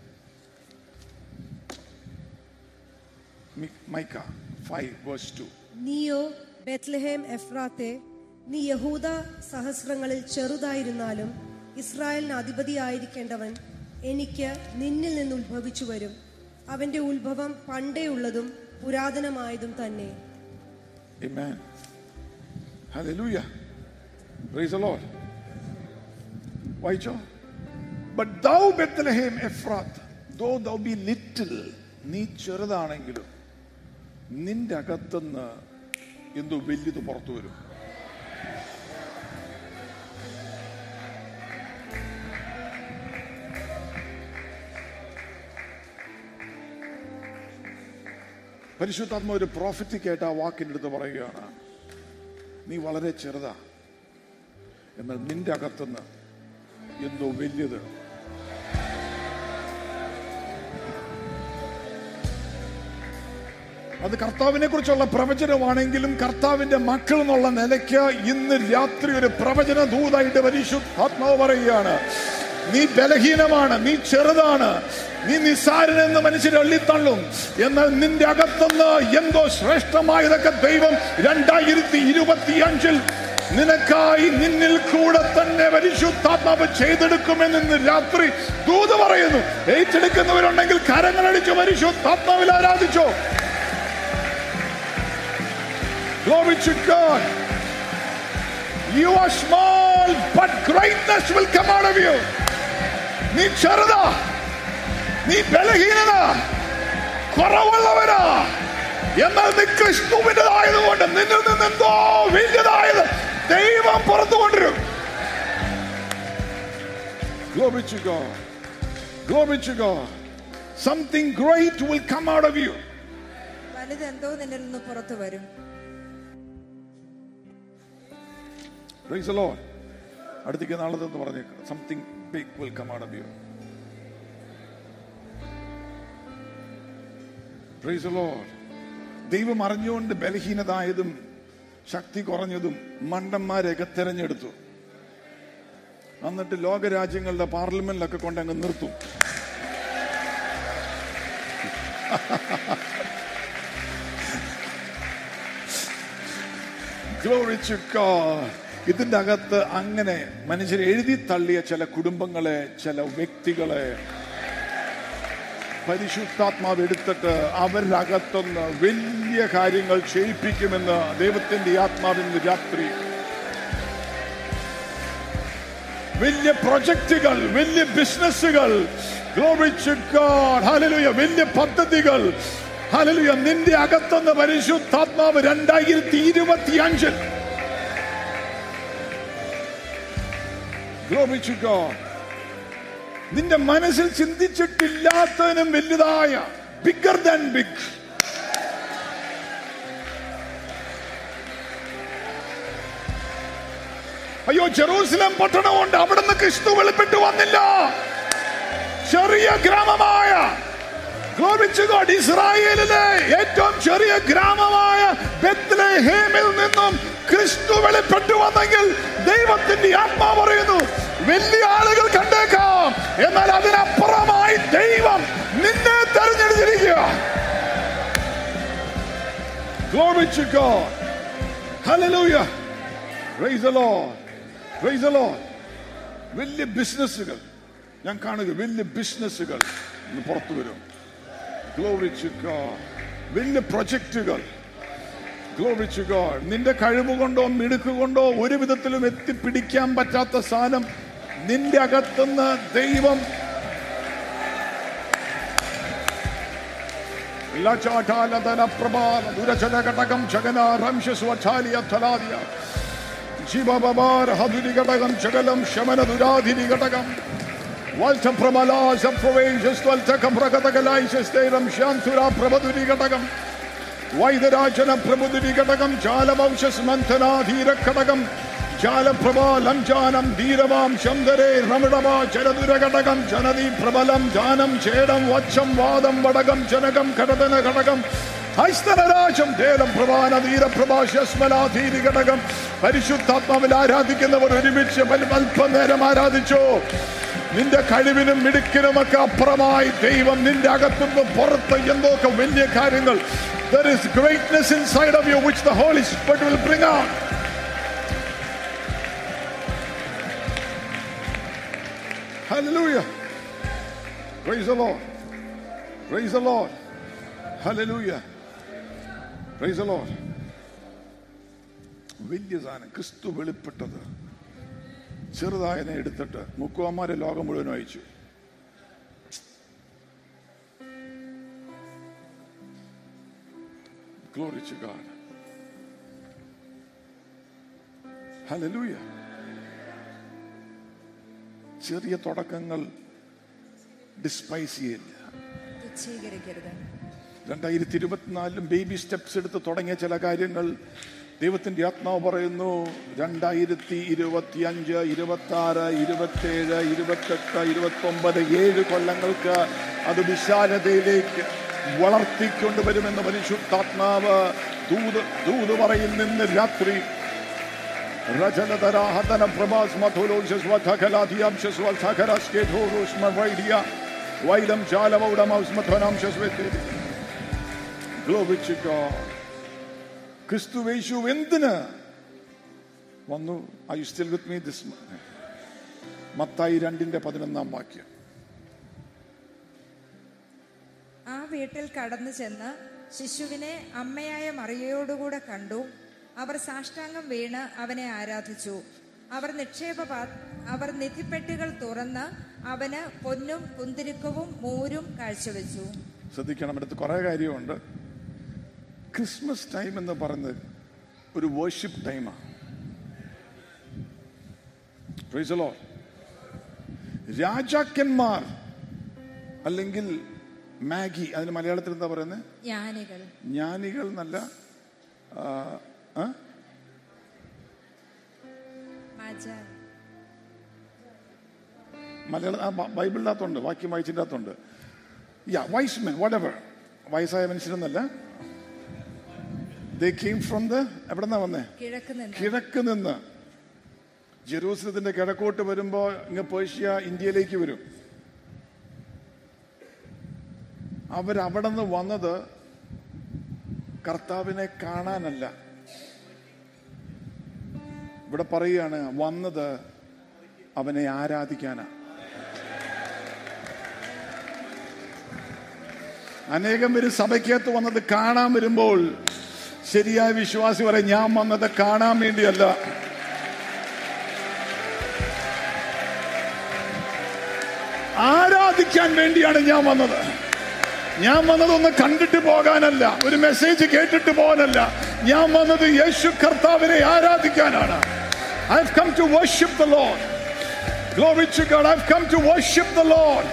[SPEAKER 2] മി- മൈക്ക ഫൈവ് വേഴ്സ് ടു
[SPEAKER 4] നീയോ Bethlehem എഫ്രാത്തെ നീ യഹൂദ സഹസ്രങ്ങളിൽ ചെറുതായിരുന്നാലും ഇസ്രായേലിന് അധിപതിയായിരിക്കേണ്ടവൻ എനിക്ക് നിന്നിൽ നിന്ന് ഉത്ഭവിച്ചു വരും അവന്റെ ഉത്ഭവം പണ്ടേയുള്ളതും പുരാതനമായതും തന്നെ
[SPEAKER 2] Amen. Hallelujah. Praise the Lord. വായിച്ചോ But thou Bethlehem Ephrath, though thou be little, നീ ചെറുതാണെങ്കിലും നിന്റെ അകത്തുനിന്ന് എന്തോ വലിയത് പുറത്തു വരും പരിശുദ്ധാത്മ ഒരു പ്രോഫിറ്റിക് ആയിട്ട് ആ വാക്കിൻ്റെ അടുത്ത് പറയുകയാണ് നീ വളരെ ചെറുതാ എന്നാൽ നിന്റെ അകത്തുനിന്ന് എന്തോ വലിയത് അത് കർത്താവിനെ കുറിച്ചുള്ള പ്രവചനമാണെങ്കിലും കർത്താവിന്റെ മക്കൾ എന്നുള്ള നിലയ്ക്ക് ഇന്ന് രാത്രി ഒരു പ്രവചന ദൂതായിട്ട് പരിശുദ്ധാത്മാവ് പറയുകയാണ് നീ ബലഹീനമാണ് നീ ചെറുതാണ് നീ നിസ്സാരനെന്ന് മനുഷ്യരെ അള്ളിത്തള്ളും എന്നാൽ നിന്റെ അകത്തുനിന്ന് എന്തോ ശ്രേഷ്ഠമായതൊക്കെ ദൈവം രണ്ടായിരത്തി ഇരുപത്തി അഞ്ചിൽ നിനക്കായി നിന്നിൽ കൂടെ തന്നെ പരിശുദ്ധാത്മാവ് ചെയ്തെടുക്കുമെന്ന് ഇന്ന് രാത്രി ദൂത് പറയുന്നു ഏറ്റെടുക്കുന്നവരുണ്ടെങ്കിൽ കരങ്ങളടിച്ച് പരിശുദ്ധാത്മാവിൽ ആരാധിച്ചോ Glory to God. You are small, but greatness will come out of you. നീ ചെറുതാ നീ ബലഹീനനാ കുറവുള്ളവനാ എന്നാൽ നീ ക്രിസ്തുവിൻ്റെതായതുകൊണ്ട് നിന്നിൽ നിന്ന് എന്തോ വലിയതായത് ദൈവം പുറത്തു കൊണ്ടുവരും Glory to God. Glory to God. Something great will come out of you.
[SPEAKER 3] വലുതെന്തോ നിന്നിൽ നിന്ന് പുറത്തു വരും
[SPEAKER 2] Praise the Lord. അടുത്തേക്ക് നാളത്തെന്ന് പറഞ്ഞേക്കാം something big will come out of you praise the Lord. ദൈവം അറിഞ്ഞുകൊണ്ട് ബലഹീനതായതും ശക്തി കുറഞ്ഞതും മണ്ടന്മാരെയൊക്കെ തെരഞ്ഞെടുത്തു എന്നിട്ട് ലോകരാജ്യങ്ങളുടെ പാർലമെന്റിലൊക്കെ കൊണ്ടങ്ങ് നിർത്തും Glory to God. ഇതിന്റെ അകത്ത് അങ്ങനെ മനുഷ്യർ എഴുതി തള്ളിയ ചില കുടുംബങ്ങളെ ചില വ്യക്തികളെ പരിശുദ്ധാത്മാവ് എടുത്തിട്ട് അവരുടെ അകത്തുനിന്ന് വലിയ കാര്യങ്ങൾ ചെയ്യിപ്പിക്കുമെന്ന് ദൈവത്തിന്റെ ആത്മാവിന് രാത്രി വലിയ പ്രൊജക്റ്റുകൾ വലിയ ബിസിനസ്സുകൾ Glory to God. Hallelujah. വലിയ പദ്ധതികൾ ഹലലുയ നിന്റെ അകത്തുനിന്ന് പരിശുദ്ധാത്മാവ് രണ്ടായിരത്തി ഇരുപത്തി അഞ്ചിൽ Glory to God. നിന്റെ മനസ്സിൽ ചിന്തിച്ചിട്ടില്ലാത്തതിനും വലുതായ ബിഗർ ദാൻ ബിഗ് അയ്യോ ജെറൂസലം പട്ടണമുണ്ട് അവിടുന്ന് ക്രിസ്തു വെളിപ്പെട്ട് വന്നില്ല ചെറിയ ഗ്രാമമായ Glory to God. ഇസ്രായേലിലെ ഏറ്റവും ചെറിയ ഗ്രാമമായ ബെത്ലഹേമിൽ നിന്നും ക്രിസ്തു വെളിപ്പെട്ടു വന്നെങ്കിൽ ദൈവത്തിന്റെ ആത്മാ പറയുന്നു വലിയ ആളുകൾ കണ്ടേക്കാം എന്നാൽ അതിനപ്പുറമായി ദൈവം നിന്നെ തെരഞ്ഞെടുത്തിരിക്കുക Glory to God. Hallelujah. Praise the Lord. Praise the Lord. വലിയ ബിസിനസ്സുകൾ ഞാൻ കാണുക വലിയ ബിസിനസ്സുകൾ ഇന്ന് പുറത്തു വരും ഗ്ലോറി ടു ഗോഡ് വലിയ പ്രൊജക്റ്റുകൾ ഗ്ലോറി ടു ഗോഡ് നിന്റെ കഴിവ് കൊണ്ടോ മിടുക്ക് കൊണ്ടോ ഒരു വിധത്തിലും എത്തിപ്പിടിക്കാൻ പറ്റാത്ത സാധനം നിന്റെ അകത്തുനിന്ന് ദൈവം ലചാഠാലതനപ്രഭാത ദുരചനഘടകം ജഗനാരംശസ്വഠാലിയ ജീവബാർ ഹതുരി ഘടകം ചകലം ശമന ദുരാധിരി ഘടകം വത്സപ്രമലാസം പ്രവേശസ്വൽസകം പ്രകതകലായിശസ്തൈരം ശാന്തുര പ്രഭതുരി ഘടകം വൈദരാജന പ്രഭുതുരി ഘടകം ജാലവംശസ് മന്ഥനാധീര ഘടകം ജാലപ്രഭാ ലംജാനം ധീരവാം ശന്തരേ രമണവാ ജലതുര ഘടകം ജനതി പ്രബലം ജാനം ചേടം വച്ചം വാദം വടകം ജനകം ഘടതന ഘടകം ഹൈസ്തനരാജം ധേരം പ്രഭാന ധീരപ്രഭാശസ്മലാധീരി ഘടകം പരിശുദ്ധാത്മാവിൽ ആരാധിക്കുന്നവർ ഒരുമിച്ച് വൽ- അല്പനേരം ആരാധിച്ചോ നിന്റെ കഴിവിനും മിടുക്കിനുമൊക്കെ അപ്പുറമായി ദൈവം നിന്റെ അകത്തുനിന്ന് പുറത്ത് എന്തൊക്കെ വലിയ കാര്യങ്ങൾ There is greatness inside of you which the Holy Spirit will bring out. Hallelujah. Praise the Lord. Praise the Lord. Hallelujah. Praise the Lord. വലിയ സാധനം ക്രിസ്തു വെളിപ്പെട്ടത് ചെറുതായനെ എടുത്തിട്ട് മുക്കുവന്മാരെ ലോകം മുഴുവൻ അയച്ചു Glory to God. Hallelujah. ചെറിയ തുടക്കങ്ങൾ ഡിസ്പൈസ് ചെയ്യില്ല
[SPEAKER 3] തുച്ഛീകരിക്കരുത്
[SPEAKER 2] രണ്ടായിരത്തി ഇരുപത്തിനാലിലും ബേബി സ്റ്റെപ്സ് എടുത്ത് തുടങ്ങിയ ചില കാര്യങ്ങൾ ദൈവത്തിന്റെ ആത്മാവ് പറയുന്നു രണ്ടായിരത്തി ഇരുപത്തി അഞ്ച് ഇരുപത്തി ആറ് ഇരുപത്തേഴ് ഇരുപത്തെട്ട് ഇരുപത്തി ഒമ്പത് ഏഴ് കൊല്ലങ്ങൾക്ക് അത് വിശാലതയിലേക്ക് വളർത്തിക്കൊണ്ടുവരുമെന്ന് പരിശുദ്ധാത്മാവ് ദൂത് ദൂത് പറയുന്ന രാത്രി രചനതരാഹതന പ്രഭാസ് മധുലോഷസ്വഖലാധിയാംശസ്വൽസഖരസ്കേധോരുഷ്മവൈഡിയ വൈലം ജാലമൗഡമൗസ്മധ്വനാംശസ്വത്തി Glory to God. ക്രിസ്തുവേശു എന്തിന് വന്നു I you still with me this മത്തായി രണ്ടിന്റെ പതിനൊന്നാം വാക്യം
[SPEAKER 3] ആ വീട്ടിൽ കടന്നു ചെന്ന് ശിശുവിനെ അമ്മയായ മറിയയോടുകൂടെ കണ്ടു അവർ സാഷ്ടാംഗം വീണ് അവനെ ആരാധിച്ചു അവർ നിക്ഷേപ പാ- അവർ നിധിപ്പെട്ടികൾ തുറന്ന് അവന് പൊന്നും കുന്തിരുക്കവും മൂരും കാഴ്ചവെച്ചു
[SPEAKER 2] ശ്രദ്ധിക്കണം അടുത്ത് കുറെ കാര്യമുണ്ട് ക്രിസ്മസ് ടൈം എന്ന് പറയുന്നത് ഒരു വേർഷിപ്പ് ടൈമാണ് രാജാക്കന്മാർ അല്ലെങ്കിൽ മാഗി അതിന് മലയാളത്തിൽ എന്താ പറയുന്നത്
[SPEAKER 3] ജ്ഞാനികൾ
[SPEAKER 2] ജ്ഞാനികൾ എന്നല്ല ആ, ആ?
[SPEAKER 3] മാജാ
[SPEAKER 2] മലയാളം ആ ബ- ബൈബിളിനകത്തുണ്ട് വാക്യം വായിച്ചിൻ്റെ അകത്തുണ്ട് യാ വൈസ് മെൻ വാട്ട് എവർ വയസ്സായ മനുഷ്യരെന്നല്ല ദേ കെയിം ഫ്രം ദ എവിടെ നിന്നാ വന്നേ
[SPEAKER 3] കിഴക്ക് നിന്ന്
[SPEAKER 2] കിഴക്ക് നിന്ന് ജെറൂസലത്തിന്റെ കിഴക്കോട്ട് വരുമ്പോ ഇങ്ങ് പേർഷ്യ ഇന്ത്യയിലേക്ക് വരും അവരവിടെ നിന്ന് വന്നത് കർത്താവിനെ കാണാനല്ല ഇവിടെ പറയുകയാണ് വന്നത് അവനെ ആരാധിക്കാനാ അനേകം പേര് സഭയ്ക്കകത്ത് വന്നത് കാണാൻ വരുമ്പോൾ ശരിയായ വിശ്വാസി പറയും ഞാൻ വന്നത് കാണാൻ വേണ്ടിയല്ല ആരാധിക്കാൻ വേണ്ടിയാണ് ഞാൻ വന്നത് ഞാൻ വന്നത് ഒന്ന് കണ്ടിട്ട് പോകാനല്ല ഒരു മെസ്സേജ് കേട്ടിട്ട് പോകാനല്ല ഞാൻ വന്നത് യേശു കർത്താവിനെ ആരാധിക്കാനാണ് I come to worship the lord Glory to God. I've come to worship the Lord.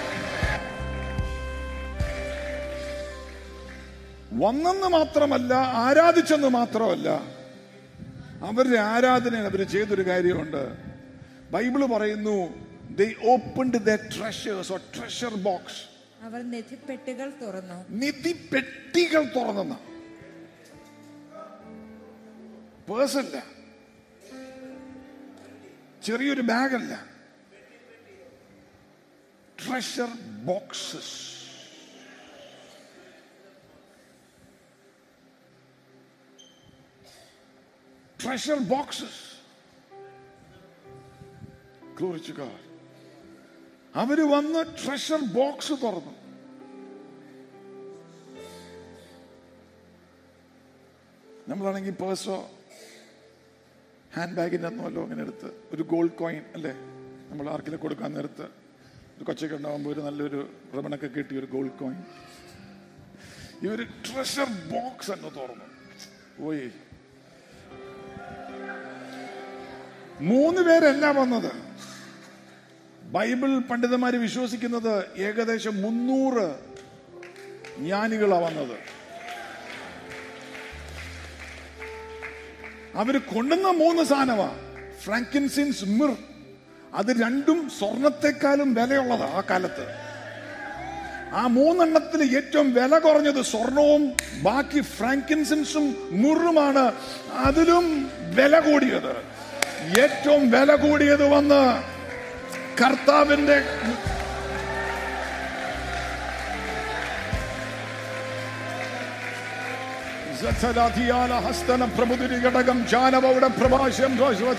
[SPEAKER 2] വന്നെന്ന് മാത്രമല്ല ആരാധിച്ചെന്ന് മാത്രമല്ല അവരുടെ ആരാധനയിൽ അവർ ചെയ്തൊരു കാര്യമുണ്ട് ബൈബിള് പറയുന്നു they opened the treasures or treasure box
[SPEAKER 3] അവർ നിധിപ്പെട്ടികൾ തുറന്നു
[SPEAKER 2] നിധി പെട്ടികൾ തുറന്നെന്ന പേഴ്സല്ല ചെറിയൊരു ബാഗല്ല treasure boxes treasure boxes Glory to God. അവര് വന്ന് ട്രഷർ ബോക്സ് തുറന്നു നമ്മളാണെങ്കിൽ പേഴ്സോ ഹാൻഡ് ബാഗിൻ്റെ അന്നല്ലോ അങ്ങനെ എടുത്ത് ഒരു ഗോൾഡ് കോയിൻ അല്ലേ നമ്മൾ ആർക്കെങ്കിലും കൊടുക്കാൻ നേരത്ത് ഒരു കൊച്ചൊക്കെ ഉണ്ടാകുമ്പോൾ ഒരു നല്ലൊരു റിബണൊക്കെ കിട്ടി ഒരു ഗോൾഡ് കോയിൻ ഇവര് ട്രഷർ ബോക്സ് അങ്ങ് തുറന്നു ഓയ് മൂന്ന് പേരല്ല വന്നത് ബൈബിൾ പണ്ഡിതന്മാര് വിശ്വസിക്കുന്നത് ഏകദേശം മുന്നൂറ് ജ്ഞാനികളാ വന്നത് അവര് കൊണ്ടുവന്ന മൂന്ന് സാധനമാ ഫ്രാങ്കിൻസിൻസ് മിർ അത് രണ്ടും സ്വർണത്തെക്കാളും വിലയുള്ളതാ ആ കാലത്ത് ആ മൂന്നെണ്ണത്തിൽ ഏറ്റവും വില കുറഞ്ഞത് സ്വർണവും ബാക്കി ഫ്രാങ്കിൻസിൻസും മുറുമാണ് അതിലും വില കൂടിയത് ഏറ്റവും വില കൂടിയത് വന്ന് കർത്താവിന്റെ സത്സലാധിയാല ഹസ്തന പ്രമുദിരി ഘടകം ജാനവയുടെ പ്രഭാഷം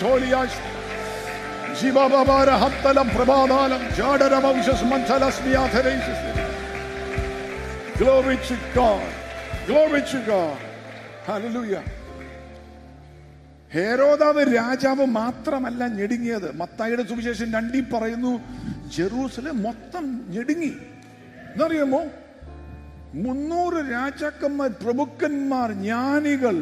[SPEAKER 2] ശിവബാര ഹത്തലം പ്രഭാതാലം ജാഡര വംശസ് മന്ധലസ്മിയാധരൈശസ് Glory to God. Glory to God. Hallelujah. ഹേരോദാവ് രാജാവ് മാത്രമല്ല ഞെടുങ്ങിയത് മത്തായിയുടെ സുവിശേഷം രണ്ടീ പറയുന്നു ജെറൂസലേം മൊത്തം ഞെടുങ്ങി എന്നറിയാമോ മുന്നൂറ് രാജാക്കന്മാർ പ്രഭുക്കന്മാർ ജ്ഞാനികൾ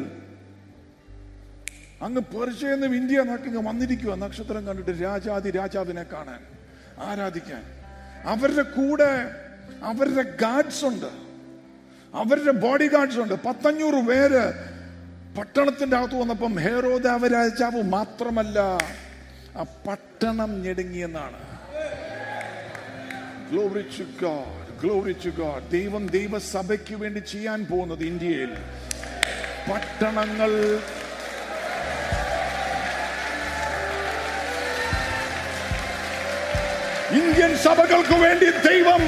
[SPEAKER 2] അങ്ങ് പെർഷ്യന്ന് ഇന്ത്യ നോക്കി വന്നിരിക്കുക നക്ഷത്രം കണ്ടിട്ട് രാജാതി രാജാവിനെ കാണാൻ ആരാധിക്കാൻ അവരുടെ കൂടെ അവരുടെ ഗാർഡ്സ് ഉണ്ട് അവരുടെ ബോഡി ഗാർഡ്സ് ഉണ്ട് പത്തഞ്ഞൂറ് പേര് പട്ടണത്തിന്റെ അകത്ത് വന്നപ്പം ഹേരോദാവ രാജാവ് മാത്രമല്ല ആ പട്ടണം ഞെടുങ്ങിയെന്നാണ് Glory to God. Glory to God. ദൈവം ദൈവസഭയ്ക്ക് വേണ്ടി ചെയ്യാൻ പോകുന്നത് ഇന്ത്യയിൽ പട്ടണങ്ങൾ ഇന്ത്യൻ സഭകൾക്ക് വേണ്ടി ദൈവം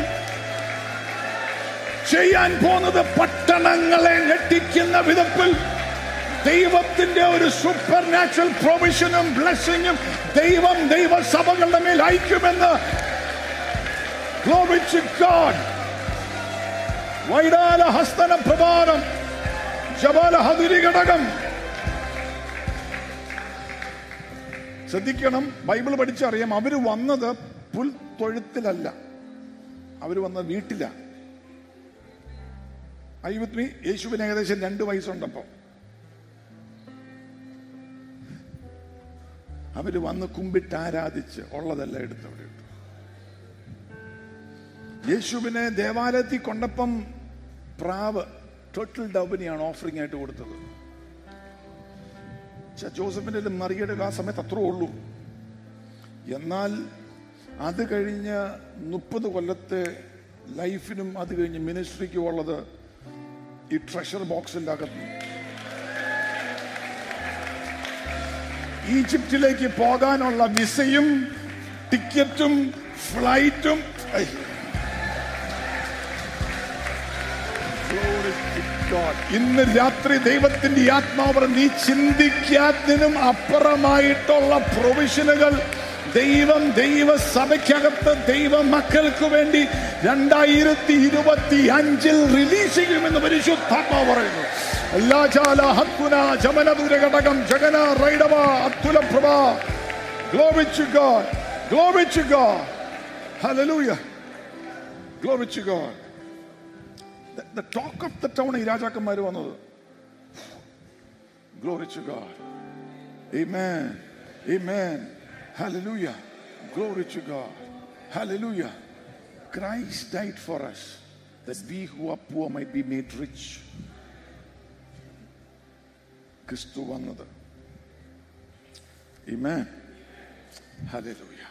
[SPEAKER 2] ചെയ്യാൻ പോകുന്നത് പട്ടണങ്ങളെ ഞെട്ടിക്കുന്ന വിധത്തിൽ ദൈവത്തിന്റെ ഒരു സൂപ്പർ നാച്ചുറൽ പ്രൊവിഷനും ബ്ലെസ്സിങ്ങും ദൈവം ദൈവസഭകളുടെ മേൽ അയക്കുമെന്ന് Glory to God. വൈഡാല ഹസ്തന പ്രഭാരം ജപാല ഹതുരി ഘടകം ശ്രദ്ധിക്കണം ബൈബിൾ പഠിച്ചറിയാം അവര് വന്നത് പുൽ തൊഴുത്തിലല്ല അവര് വന്നത് വീട്ടില ഐ വിത്ത് മീ യേശുവിന് ഏകദേശം രണ്ട് വയസ്സുണ്ടപ്പോ അവര് വന്ന് കുമ്പിട്ട് ആരാധിച്ച് ഉള്ളതെല്ലാം എടുത്ത് അവിടെ ഇട്ടു യേശുവിനെ ദേവാലയത്തിൽ കൊണ്ടപ്പം പ്രാവ് ടോട്ടൽ ഡബിനെയാണ് ഓഫറിംഗ് ആയിട്ട് കൊടുത്തത് ഛെ, ജോസഫിന്റെ മറിയുടെ ആ സമയത്ത് അത്രേ ഉള്ളൂ എന്നാൽ അത് കഴിഞ്ഞ് മുപ്പത് കൊല്ലത്തെ ലൈഫിനും അത് കഴിഞ്ഞ് മിനിസ്ട്രിക്കും ഉള്ളത് ഈ ട്രഷർ ബോക്സിന്റെ അകത്ത് ഈജിപ്തിലേക്ക് പോകാനുള്ള വിസയും ടിക്കറ്റും ഫ്ലൈറ്റും ഐ. Glory to God. ഇന്ന് രാത്രി ദൈവത്തിന്റെ ഈ ആത്മാവ് നീ ചിന്തിക്കാത്തിനും അപ്പുറമായിട്ടുള്ള പ്രൊവിഷനുകൾ ദൈവം ദൈവ സഭയ്ക്കകത്ത് ദൈവ മക്കൾക്ക് വേണ്ടി രണ്ടായിരത്തി ഇരുപത്തി അഞ്ചിൽ റിലീസ് ചെയ്യുമെന്ന് പരിശുദ്ധാത്മാവ് പറയുന്നു എല്ലാ ചാല ഹക്കുന ജമനദൂര ഘടകം ജഗന റൈഡവ അത്തുല പ്രഭ Glory to God. Glory to God. Hallelujah. Glory to God. The, the talk of the town ഈ രാജാക്കന്മാർ വന്നത് Glory to God. Amen. Amen. Hallelujah. Glory to God. Hallelujah. Christ died for us that we who are poor might be made rich. ക്രിസ്തു വന്നത് Amen. Hallelujah.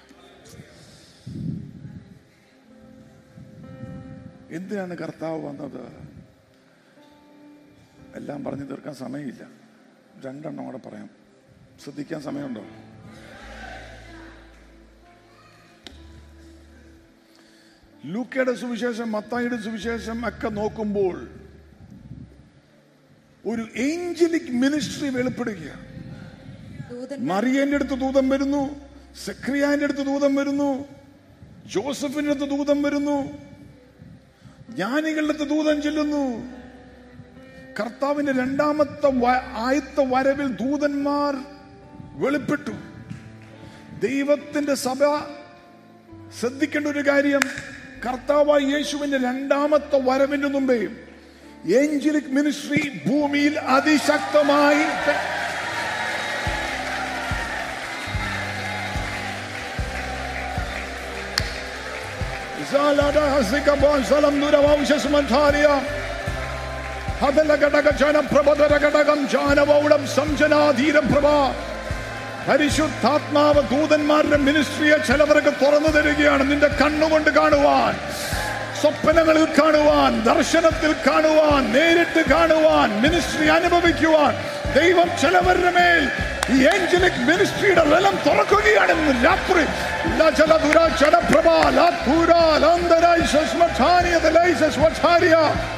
[SPEAKER 2] എന്തിനാണ് കർത്താവ് വന്നത് എല്ലാം പറഞ്ഞു തീർക്കാൻ സമയമില്ല രണ്ടെണ്ണം കൂടെ പറയാം ശ്രദ്ധിക്കാൻ സമയമുണ്ടോ ലൂക്കയുടെ സുവിശേഷം മത്തായിയുടെ സുവിശേഷം ഒക്കെ നോക്കുമ്പോൾ ഒരു ഏഞ്ചലിക് മിനിസ്ട്രി വെളിപ്പെടുക
[SPEAKER 3] ദൂതൻ
[SPEAKER 2] മറിയന്റെ അടുത്ത് ദൂതം വരുന്നു സെക്രിയാന്റെ അടുത്ത് ദൂതം വരുന്നു ജോസഫിന്റെ അടുത്ത് ദൂതം വരുന്നു ജ്ഞാനികളുടെ അടുത്ത് ദൂതം ചെല്ലുന്നു കർത്താവിന്റെ രണ്ടാമത്തെ വ- ആയത്ത വരവിൽ ദൂതന്മാർ വെളിപ്പെട്ടു ദൈവത്തിന്റെ സഭ ശ്രദ്ധിക്കേണ്ട ഒരു കാര്യം കർത്താവായ യേശുവിന്റെ രണ്ടാമത്തെ വരവിന് മുമ്പേ ഏഞ്ചലിക് മിനിസ്ട്രി ഭൂമിയിൽ അതിശക്തമായി Zalada hasika bon salam dura vaushas manthariya. Hadala ഘടക ജന പ്രബോധന ഘടകം ജാനവൗളം സംജനാധീരം പ്രഭ പരിശുദ്ധാത്മാവ് ദൂതന്മാരുടെ മിനിസ്ട്രിയെ ചിലവർക്ക് തുറന്നു തരികയാണ് നിന്റെ കണ്ണുകൊണ്ട് കാണുവാൻ സ്വപ്നങ്ങളിൽ കാണുവാൻ ദർശനത്തിൽ കാണുവാൻ നേരിട്ട് കാണുവാൻ മിനിസ്ട്രി അനുഭവിക്കുവാൻ ദൈവം ചിലവരുടെ മേൽ ഈ ഏഞ്ചലിക് മിനിസ്ട്രിയുടെ വെലം തുറക്കുകയാണ് ഇന്ന് രാത്രി ലജലധുര ജനപ്രഭ ലാധൂര ലാന്തരായി ശസ്മഠാനിയ ദലൈ ശസ്മഠാനിയ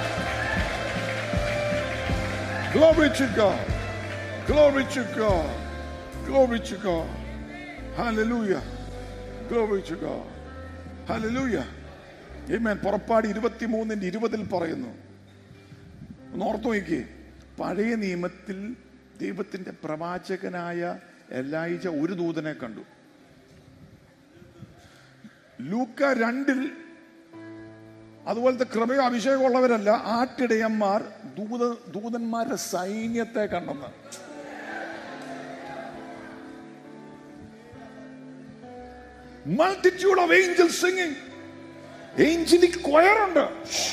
[SPEAKER 2] Glory to God. Glory to God. Glory to God. Hallelujah. Glory to God. Hallelujah. Amen. പുറപ്പാട് ഇരുപത്തിമൂന്നിന്റെ ഇരുപതിൽ പറയുന്നു ഒന്ന് ഓർത്തു നോക്കി പഴയ നിയമത്തിൽ ദൈവത്തിന്റെ പ്രവാചകനായ എലായിജ ഒരു ദൂതനെ കണ്ടു ലൂക്ക രണ്ടിൽ അതുപോലത്തെ കൃപയോ അഭിഷേകമുള്ളവരല്ല ആട്ടിടയന്മാർ ദൂത ദൂതന്മാരുടെ സൈന്യത്തെ കണ്ടെന്ന് multitude of angel singing angelic choir ഉണ്ട്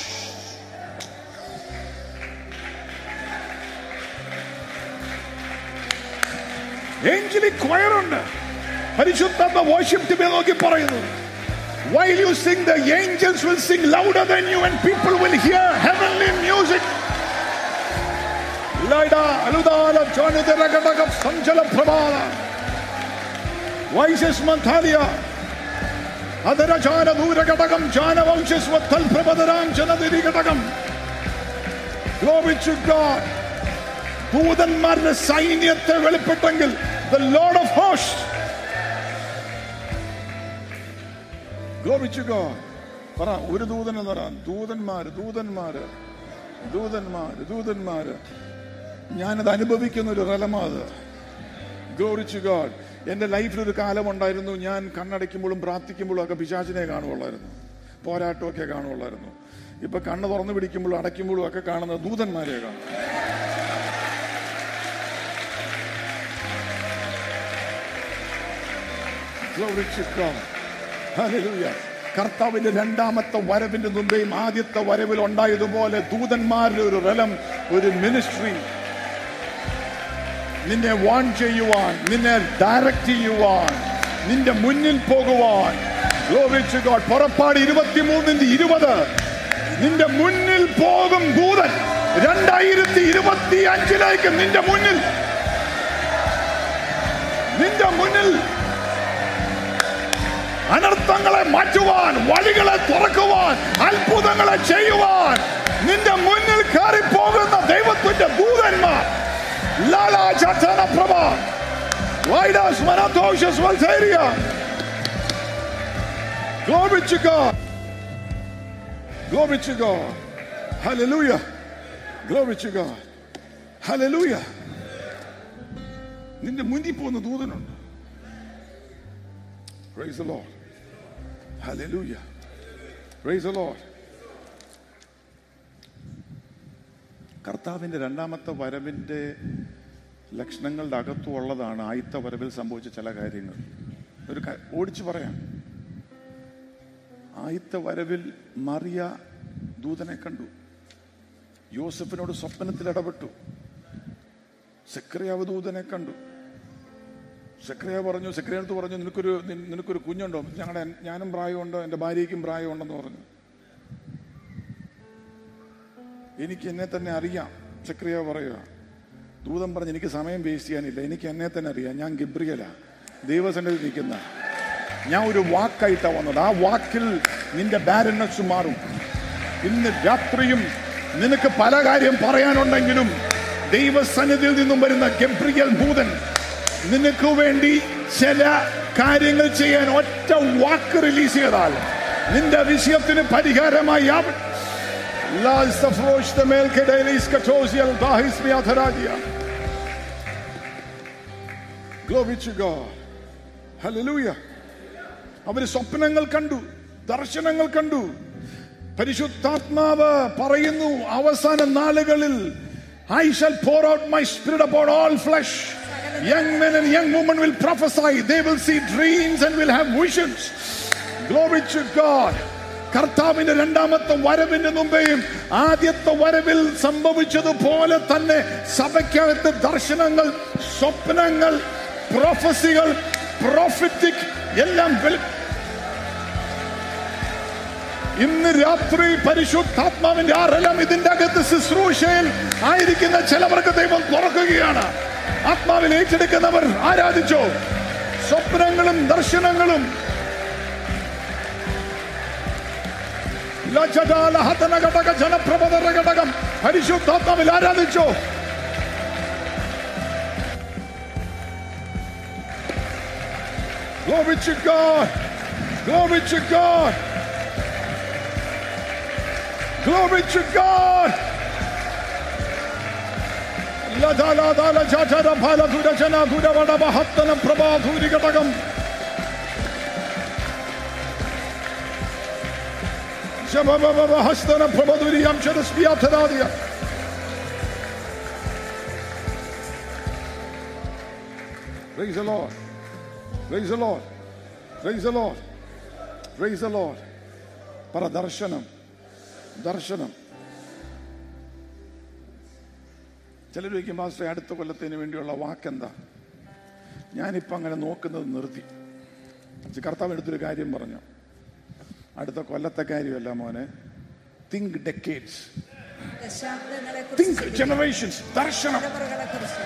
[SPEAKER 2] ഏഞ്ചലിക് കൊയർ ഉണ്ട് പരിശുദ്ധാത്മ worship ടീമെ നോക്കി പറയുന്നു While you sing, the angels will sing louder than you, and people will hear heavenly music. Laida, Aludala, Jonathan, Ragadagam, Sanjala Prabhala. Vices Manthalia. Adara Jana Dura Gadagam, Jana Vanches Vatal Prabhadaram, Janadiri Gadagam. Glory to God. ദൂതന്മാരുടെ സൈന്യത്തെ വെളിപ്പെട്ടെങ്കിൽ the Lord of hosts Glory to God. പറ ഒരു ദൂതൻ എന്ന് പറ ദൂതന്മാര് ദൂതന്മാര് ദൂതന്മാര് ദൂതന്മാര് ഞാനത് അനുഭവിക്കുന്ന ഒരു റലമാത് ഗ്ലോറി ടു ഗോഡ് എന്റെ ലൈഫിൽ ഒരു കാലം ഉണ്ടായിരുന്നു ഞാൻ കണ്ണടയ്ക്കുമ്പോഴും പ്രാർത്ഥിക്കുമ്പോഴും ഒക്കെ പിശാചിനെ കാണുള്ളായിരുന്നു പോരാട്ടമൊക്കെ കാണുള്ളായിരുന്നു ഇപ്പൊ കണ്ണ് തുറന്നു പിടിക്കുമ്പോഴും അടയ്ക്കുമ്പോഴും ഒക്കെ കാണുന്നത് ദൂതന്മാരെ കാണും Glory to God. Hallelujah. കർത്താവിന്റെ രണ്ടാമത്തെ വരവിന്റെ മുമ്പേയും ആദ്യത്തെ വരവിൽ ഉണ്ടായതുപോലെ ദൂതന്മാരുടെ ഒരു റലം ഒരു മിനിസ്ട്രി നിന്നെ വാൺ ചെയ്യുവാൻ നിന്നെ ഡയറക്റ്റ് ചെയ്യുവാൻ നിന്റെ മുന്നിൽ പോകുവാൻ Glory to God. പുറപ്പാട് ഇരുപത്തിമൂന്നിന്റെ ഇരുപത് നിന്റെ മുന്നിൽ പോകും ദൂതൻ രണ്ടായിരത്തി ഇരുപത്തി അഞ്ചിലേക്ക് നിന്റെ മുന്നിൽ നിന്റെ മുന്നിൽ അനർത്ഥങ്ങളെ മാറ്റുവാൻ വഴികളെ തുറക്കുവാൻ അത്ഭുതങ്ങളെ ചെയ്യുവാൻ നിന്റെ മുന്നിൽ കയറി പോകുന്ന ദൈവത്തിന്റെ ദൂതന്മാർ ലാലാ ചാത്തന പ്രഭ വൈഡാസ് മനോതോഷസ് വൽസേരിയ Glory to God. Glory to God. Hallelujah. Glory to God. Hallelujah. നിന്റെ മുന്നിൽ പോകുന്ന ദൂതനുണ്ട് Praise the Lord. Hallelujah. Praise the Lord. കർത്താവിന്റെ രണ്ടാമത്തെ വരവിന്റെ ലക്ഷണങ്ങളുടെ അകത്തുള്ളതാണ് ആദ്യത്തെ വരവിൽ സംഭവിച്ച ചില കാര്യങ്ങൾ ഒരു ക- ഓടിച്ചു പറയാം ആദ്യത്തെ വരവിൽ മറിയ ദൂതനെ കണ്ടു യോസഫിനോട് സ്വപ്നത്തിൽ ഇടപെട്ടു സെക്രിയാവ് ദൂതനെ കണ്ടു സെക്രിയ പറഞ്ഞു സെക്രിയടുത്ത് പറഞ്ഞു നിനക്കൊരു നിൻ- നിനക്കൊരു കുഞ്ഞുണ്ടോ ഞങ്ങളുടെ ഞാനും പ്രായമുണ്ട് എൻ്റെ ഭാര്യയ്ക്കും പ്രായമുണ്ടെന്ന് പറഞ്ഞു എനിക്ക് എന്നെ തന്നെ അറിയാം സെക്രിയ പറയുക ദൂതൻ പറഞ്ഞ് എനിക്ക് സമയം വേസ്റ്റ് ചെയ്യാനില്ല എനിക്ക് എന്നെ തന്നെ അറിയാം ഞാൻ ഗിബ്രിയല ദൈവസന്നിധി നിൽക്കുന്ന ഞാൻ ഒരു വാക്കായിട്ടാണ് വന്നത് ആ വാക്കിൽ നിന്റെ ബാരനസ് മാറും ഇന്ന് രാത്രിയും നിനക്ക് പല കാര്യം പറയാനുണ്ടെങ്കിലും ദൈവസന്നിധിയിൽ നിന്നും വരുന്ന ഗബ്രിയൽ ഭൂതൻ നിനക്ക് വേണ്ടി ചില കാര്യങ്ങൾ ചെയ്യാൻ ഒറ്റ വാക്ക് റിലീസ് ചെയ്താൽ നിന്റെ വിഷയത്തിന് പരിഹാരമായി ആ- La istafrosh de melke de elis katosiel dahis miatharadia. Glory to God. Hallelujah. അവര് സ്വപ്നങ്ങൾ കണ്ടു ദർശനങ്ങൾ കണ്ടു പരിശുദ്ധാത്മാവ് പറയുന്നു അവസാന നാളുകളിൽ I shall pour out my spirit upon all flesh. Young men and young women will prophesy. They will see dreams and will have visions. Glory to God. കർത്താവിന്റെ രണ്ടാമത്തെ വരവിന് മുമ്പേയും ആദ്യത്തെ വരവിൽ സംഭവിച്ചതുപോലെ തന്നെ സഭയ്ക്കകത്ത് ദർശനങ്ങൾ സ്വപ്നങ്ങൾ പ്രൊഫസികൾ പ്രോഫിറ്റിക് എല്ലാം വെളി- ഇന്ന് രാത്രി പരിശുദ്ധാത്മാവിന്റെ ആറെല്ലാം ഇതിന്റെ അകത്ത് ശുശ്രൂഷയിൽ ആയിരിക്കുന്ന ചിലവർക്ക് ദൈവം തുറക്കുകയാണ് ആത്മാവിൽ ഏറ്റെടുക്കുന്നവർ ആരാധിച്ചോ സ്വപ്നങ്ങളും ദർശനങ്ങളും ലജടാല ഹതന ഘടക ജനപ്രഭതര ഘടകം പരിശുദ്ധാത്മാവിൽ ആരാധിച്ചോ Glory to God. Glory to God. Glory to God. ലതാലാതാല ജാഠര ഫലധുര ജനധുര വടമഹത്തനം പ്രഭാധൂരി ഘടകം ശബബബബ ഹസ്തന പ്രഭധുരിയം ശരസ്മിയാഥരാദിയ Praise the Lord. Praise the Lord. Praise the Lord. Praise the Lord. പറ ദർശനം ദർശനം ചിലർ വയ്ക്കും മാസ്റ്റർ അടുത്ത കൊല്ലത്തിന് വേണ്ടിയുള്ള വാക്കെന്താ ഞാനിപ്പോൾ അങ്ങനെ നോക്കുന്നത് നിർത്തി പക്ഷെ കർത്താവ് എടുത്തൊരു കാര്യം പറഞ്ഞു അടുത്ത കൊല്ലത്തെ കാര്യമല്ല മോനെ തിങ്ക് ഡെക്കേഡ്സ്
[SPEAKER 3] ദശാബ്ദങ്ങളെ
[SPEAKER 2] തിങ്ക് ജനറേഷൻസ് ദർശനം
[SPEAKER 3] തലമുറകളെക്കുറിച്ച്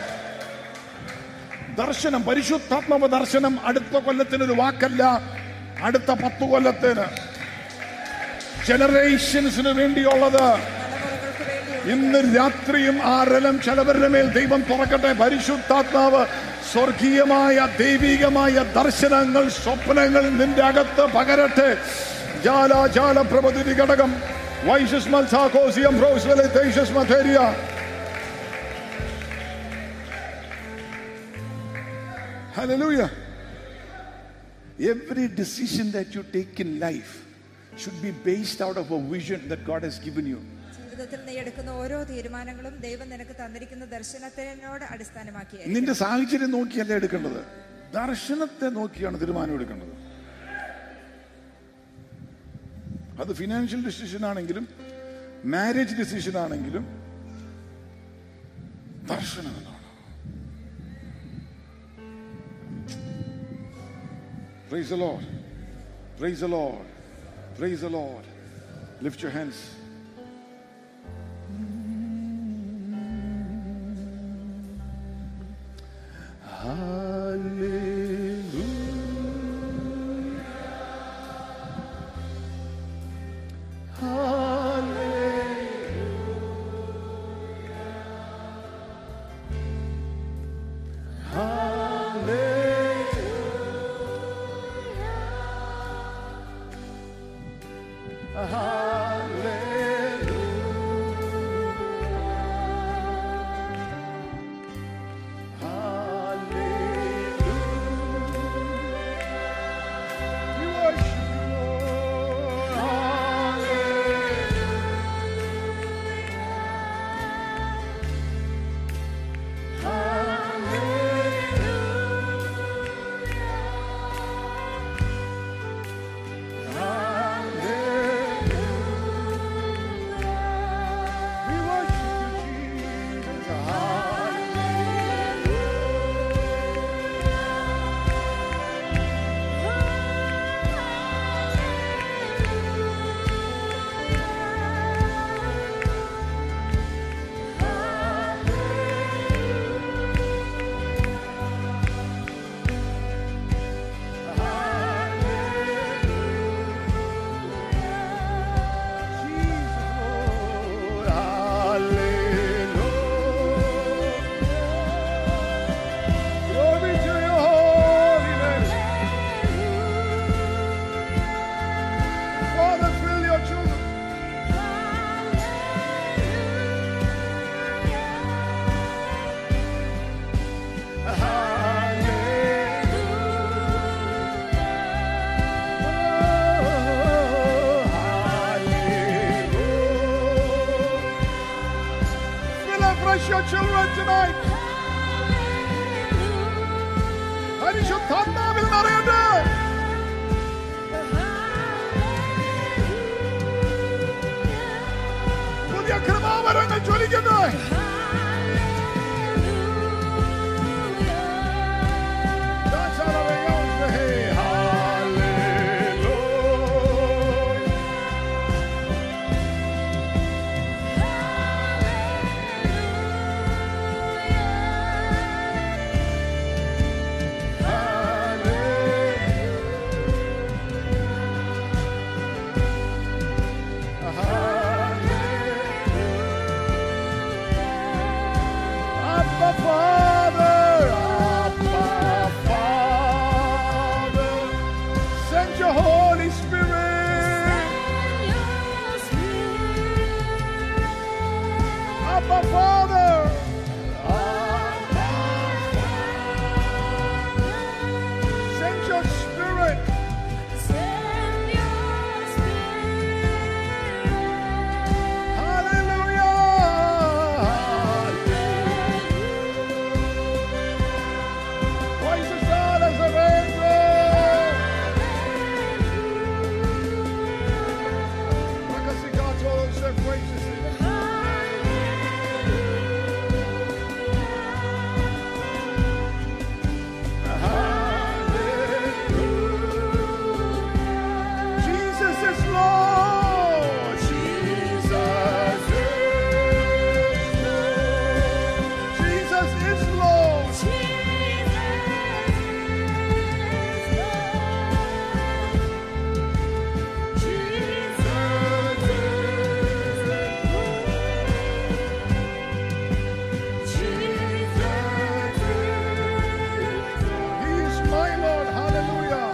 [SPEAKER 2] ദർശനം പരിശുദ്ധാത്മക ദർശനം അടുത്ത കൊല്ലത്തിന് ഒരു വാക്കല്ല അടുത്ത പത്ത് കൊല്ലത്തിന് ജനറേഷൻസിന് വേണ്ടിയുള്ളത്
[SPEAKER 3] തലമുറകൾക്ക് വേണ്ടി
[SPEAKER 2] ഇന്ന് രാത്രിയും ആരലം ചിലവരുടെ മേൽ ദൈവം തുറക്കട്ടെ പരിശുദ്ധാത്മാവ് സ്വർഗീയമായ ദൈവികമായ ദർശനങ്ങൾ സ്വപ്നങ്ങൾ നിന്റെ അകത്ത് പകരട്ടെ ജാല ജാല പ്രഭതി ഘടകം വൈശസ് മത്സാകോസിയം റോസ്വലെ തൈശസ് മഥേരിയ Hallelujah. Every decision that you take in life should be based out of a vision that God has given you.
[SPEAKER 3] ജീവിതത്തിൽ നീ എടുക്കുന്ന ഓരോ തീരുമാനങ്ങളും ദൈവം നിനക്ക് തന്നിരിക്കുന്ന ദർശനത്തിനോട് അടിസ്ഥാനമാക്കിയായി
[SPEAKER 2] നിന്റെ സാഹചര്യം നോക്കിയല്ല എടുക്കേണ്ടത് ദർശനത്തെ നോക്കിയാണ് തീരുമാനം എടുക്കേണ്ടത് അത് ഫിനാൻഷ്യൽ ഡിസിഷൻ ആണെങ്കിലും മാരേജ് ഡിസിഷൻ ആണെങ്കിലും ദർശനം എന്നാണ് Praise the Lord. Praise the Lord. Praise the Lord. Lift your hands. Hallelujah. Hallelujah. your children tonight. പരിശുദ്ധാത്മാവിൽ നിറയട്ടെ പുതിയ കൃപാവരങ്ങൾ ജ്വലിക്കുന്നു Abba Father, Abba Father, send your Holy Spirit. Abba Father, Abba Father, send your Spirit. Hallelujah. Praise the God as a rainbow. Because the God's all so gracious. Jesus is Lord. Jesus is Lord. Jesus is Lord. He is my Lord. Hallelujah.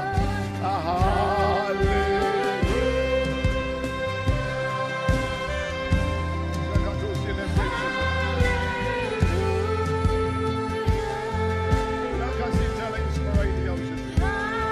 [SPEAKER 2] Hallelujah.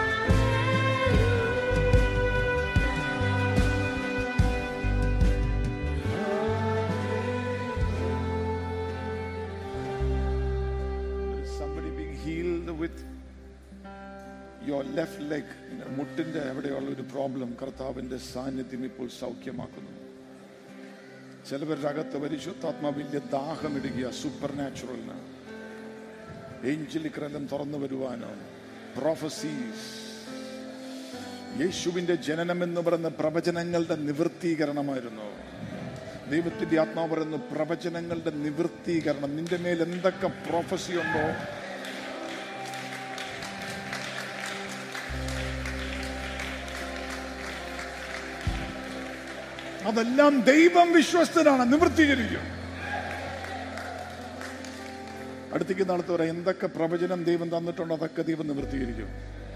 [SPEAKER 2] There is somebody being healed with your left leg മുട്ടിന്റെ എവിടെയുള്ള ഒരു problem കർത്താവിന്റെ സാന്നിധ്യം ഇപ്പോൾ സൗഖ്യമാക്കുന്നു ചിലവരുടെ അകത്ത് പരിശുദ്ധാത്മാ വലിയ ദാഹമിടുക super നാച്ചുറലിന് angelic രംഗം തുറന്നു വരുവാനോ പ്രോഫസീസ് യേശുവിന്റെ ജനനം എന്ന് പറയുന്ന പ്രവചനങ്ങളുടെ നിവൃത്തീകരണമായിരുന്നു ദൈവത്തിന്റെ ആത്മാവ് പറയുന്ന പ്രവചനങ്ങളുടെ നിവൃത്തീകരണം നിന്റെ മേൽ എന്തൊക്കെ പ്രോഫസി ഉണ്ടോ അതെല്ലാം ദൈവം വിശ്വസ്തനാണ് നിവൃത്തീകരിക്കും അടുത്തേക്ക് നാളത്ത് പറയാം എന്തൊക്കെ പ്രവചനം ദൈവം തന്നിട്ടുണ്ടോ അതൊക്കെ ദൈവം നിവൃത്തീകരിക്കും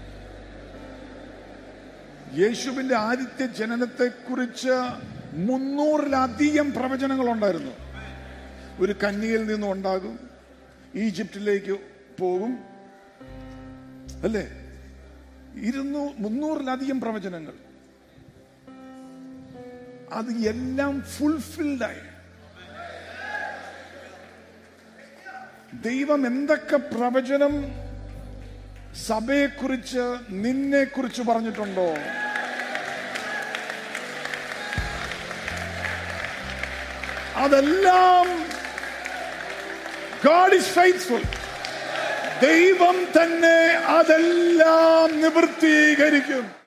[SPEAKER 2] യേശുവിന്റെ ആദ്യത്തെ ജനനത്തെ കുറിച്ച് മുന്നൂറിലധികം പ്രവചനങ്ങൾ ഉണ്ടായിരുന്നു ഒരു കന്യകയിൽ നിന്നും ഉണ്ടാകും ഈജിപ്തിലേക്ക് പോകും അല്ലേ ഇരുന്നൂ മുന്നൂറിലധികം പ്രവചനങ്ങൾ അത് എല്ലാം ഫുൾഫിൽഡായി ദൈവം എന്തൊക്കെ പ്രവചനം സഭയെക്കുറിച്ച് നിന്നെ കുറിച്ച് പറഞ്ഞിട്ടുണ്ടോ അതെല്ലാം ഗാഡ് ഇസ് ഫെയ്ത്ത്ഫുൾ ദൈവം തന്നെ അതെല്ലാം നിവൃത്തീകരിക്കും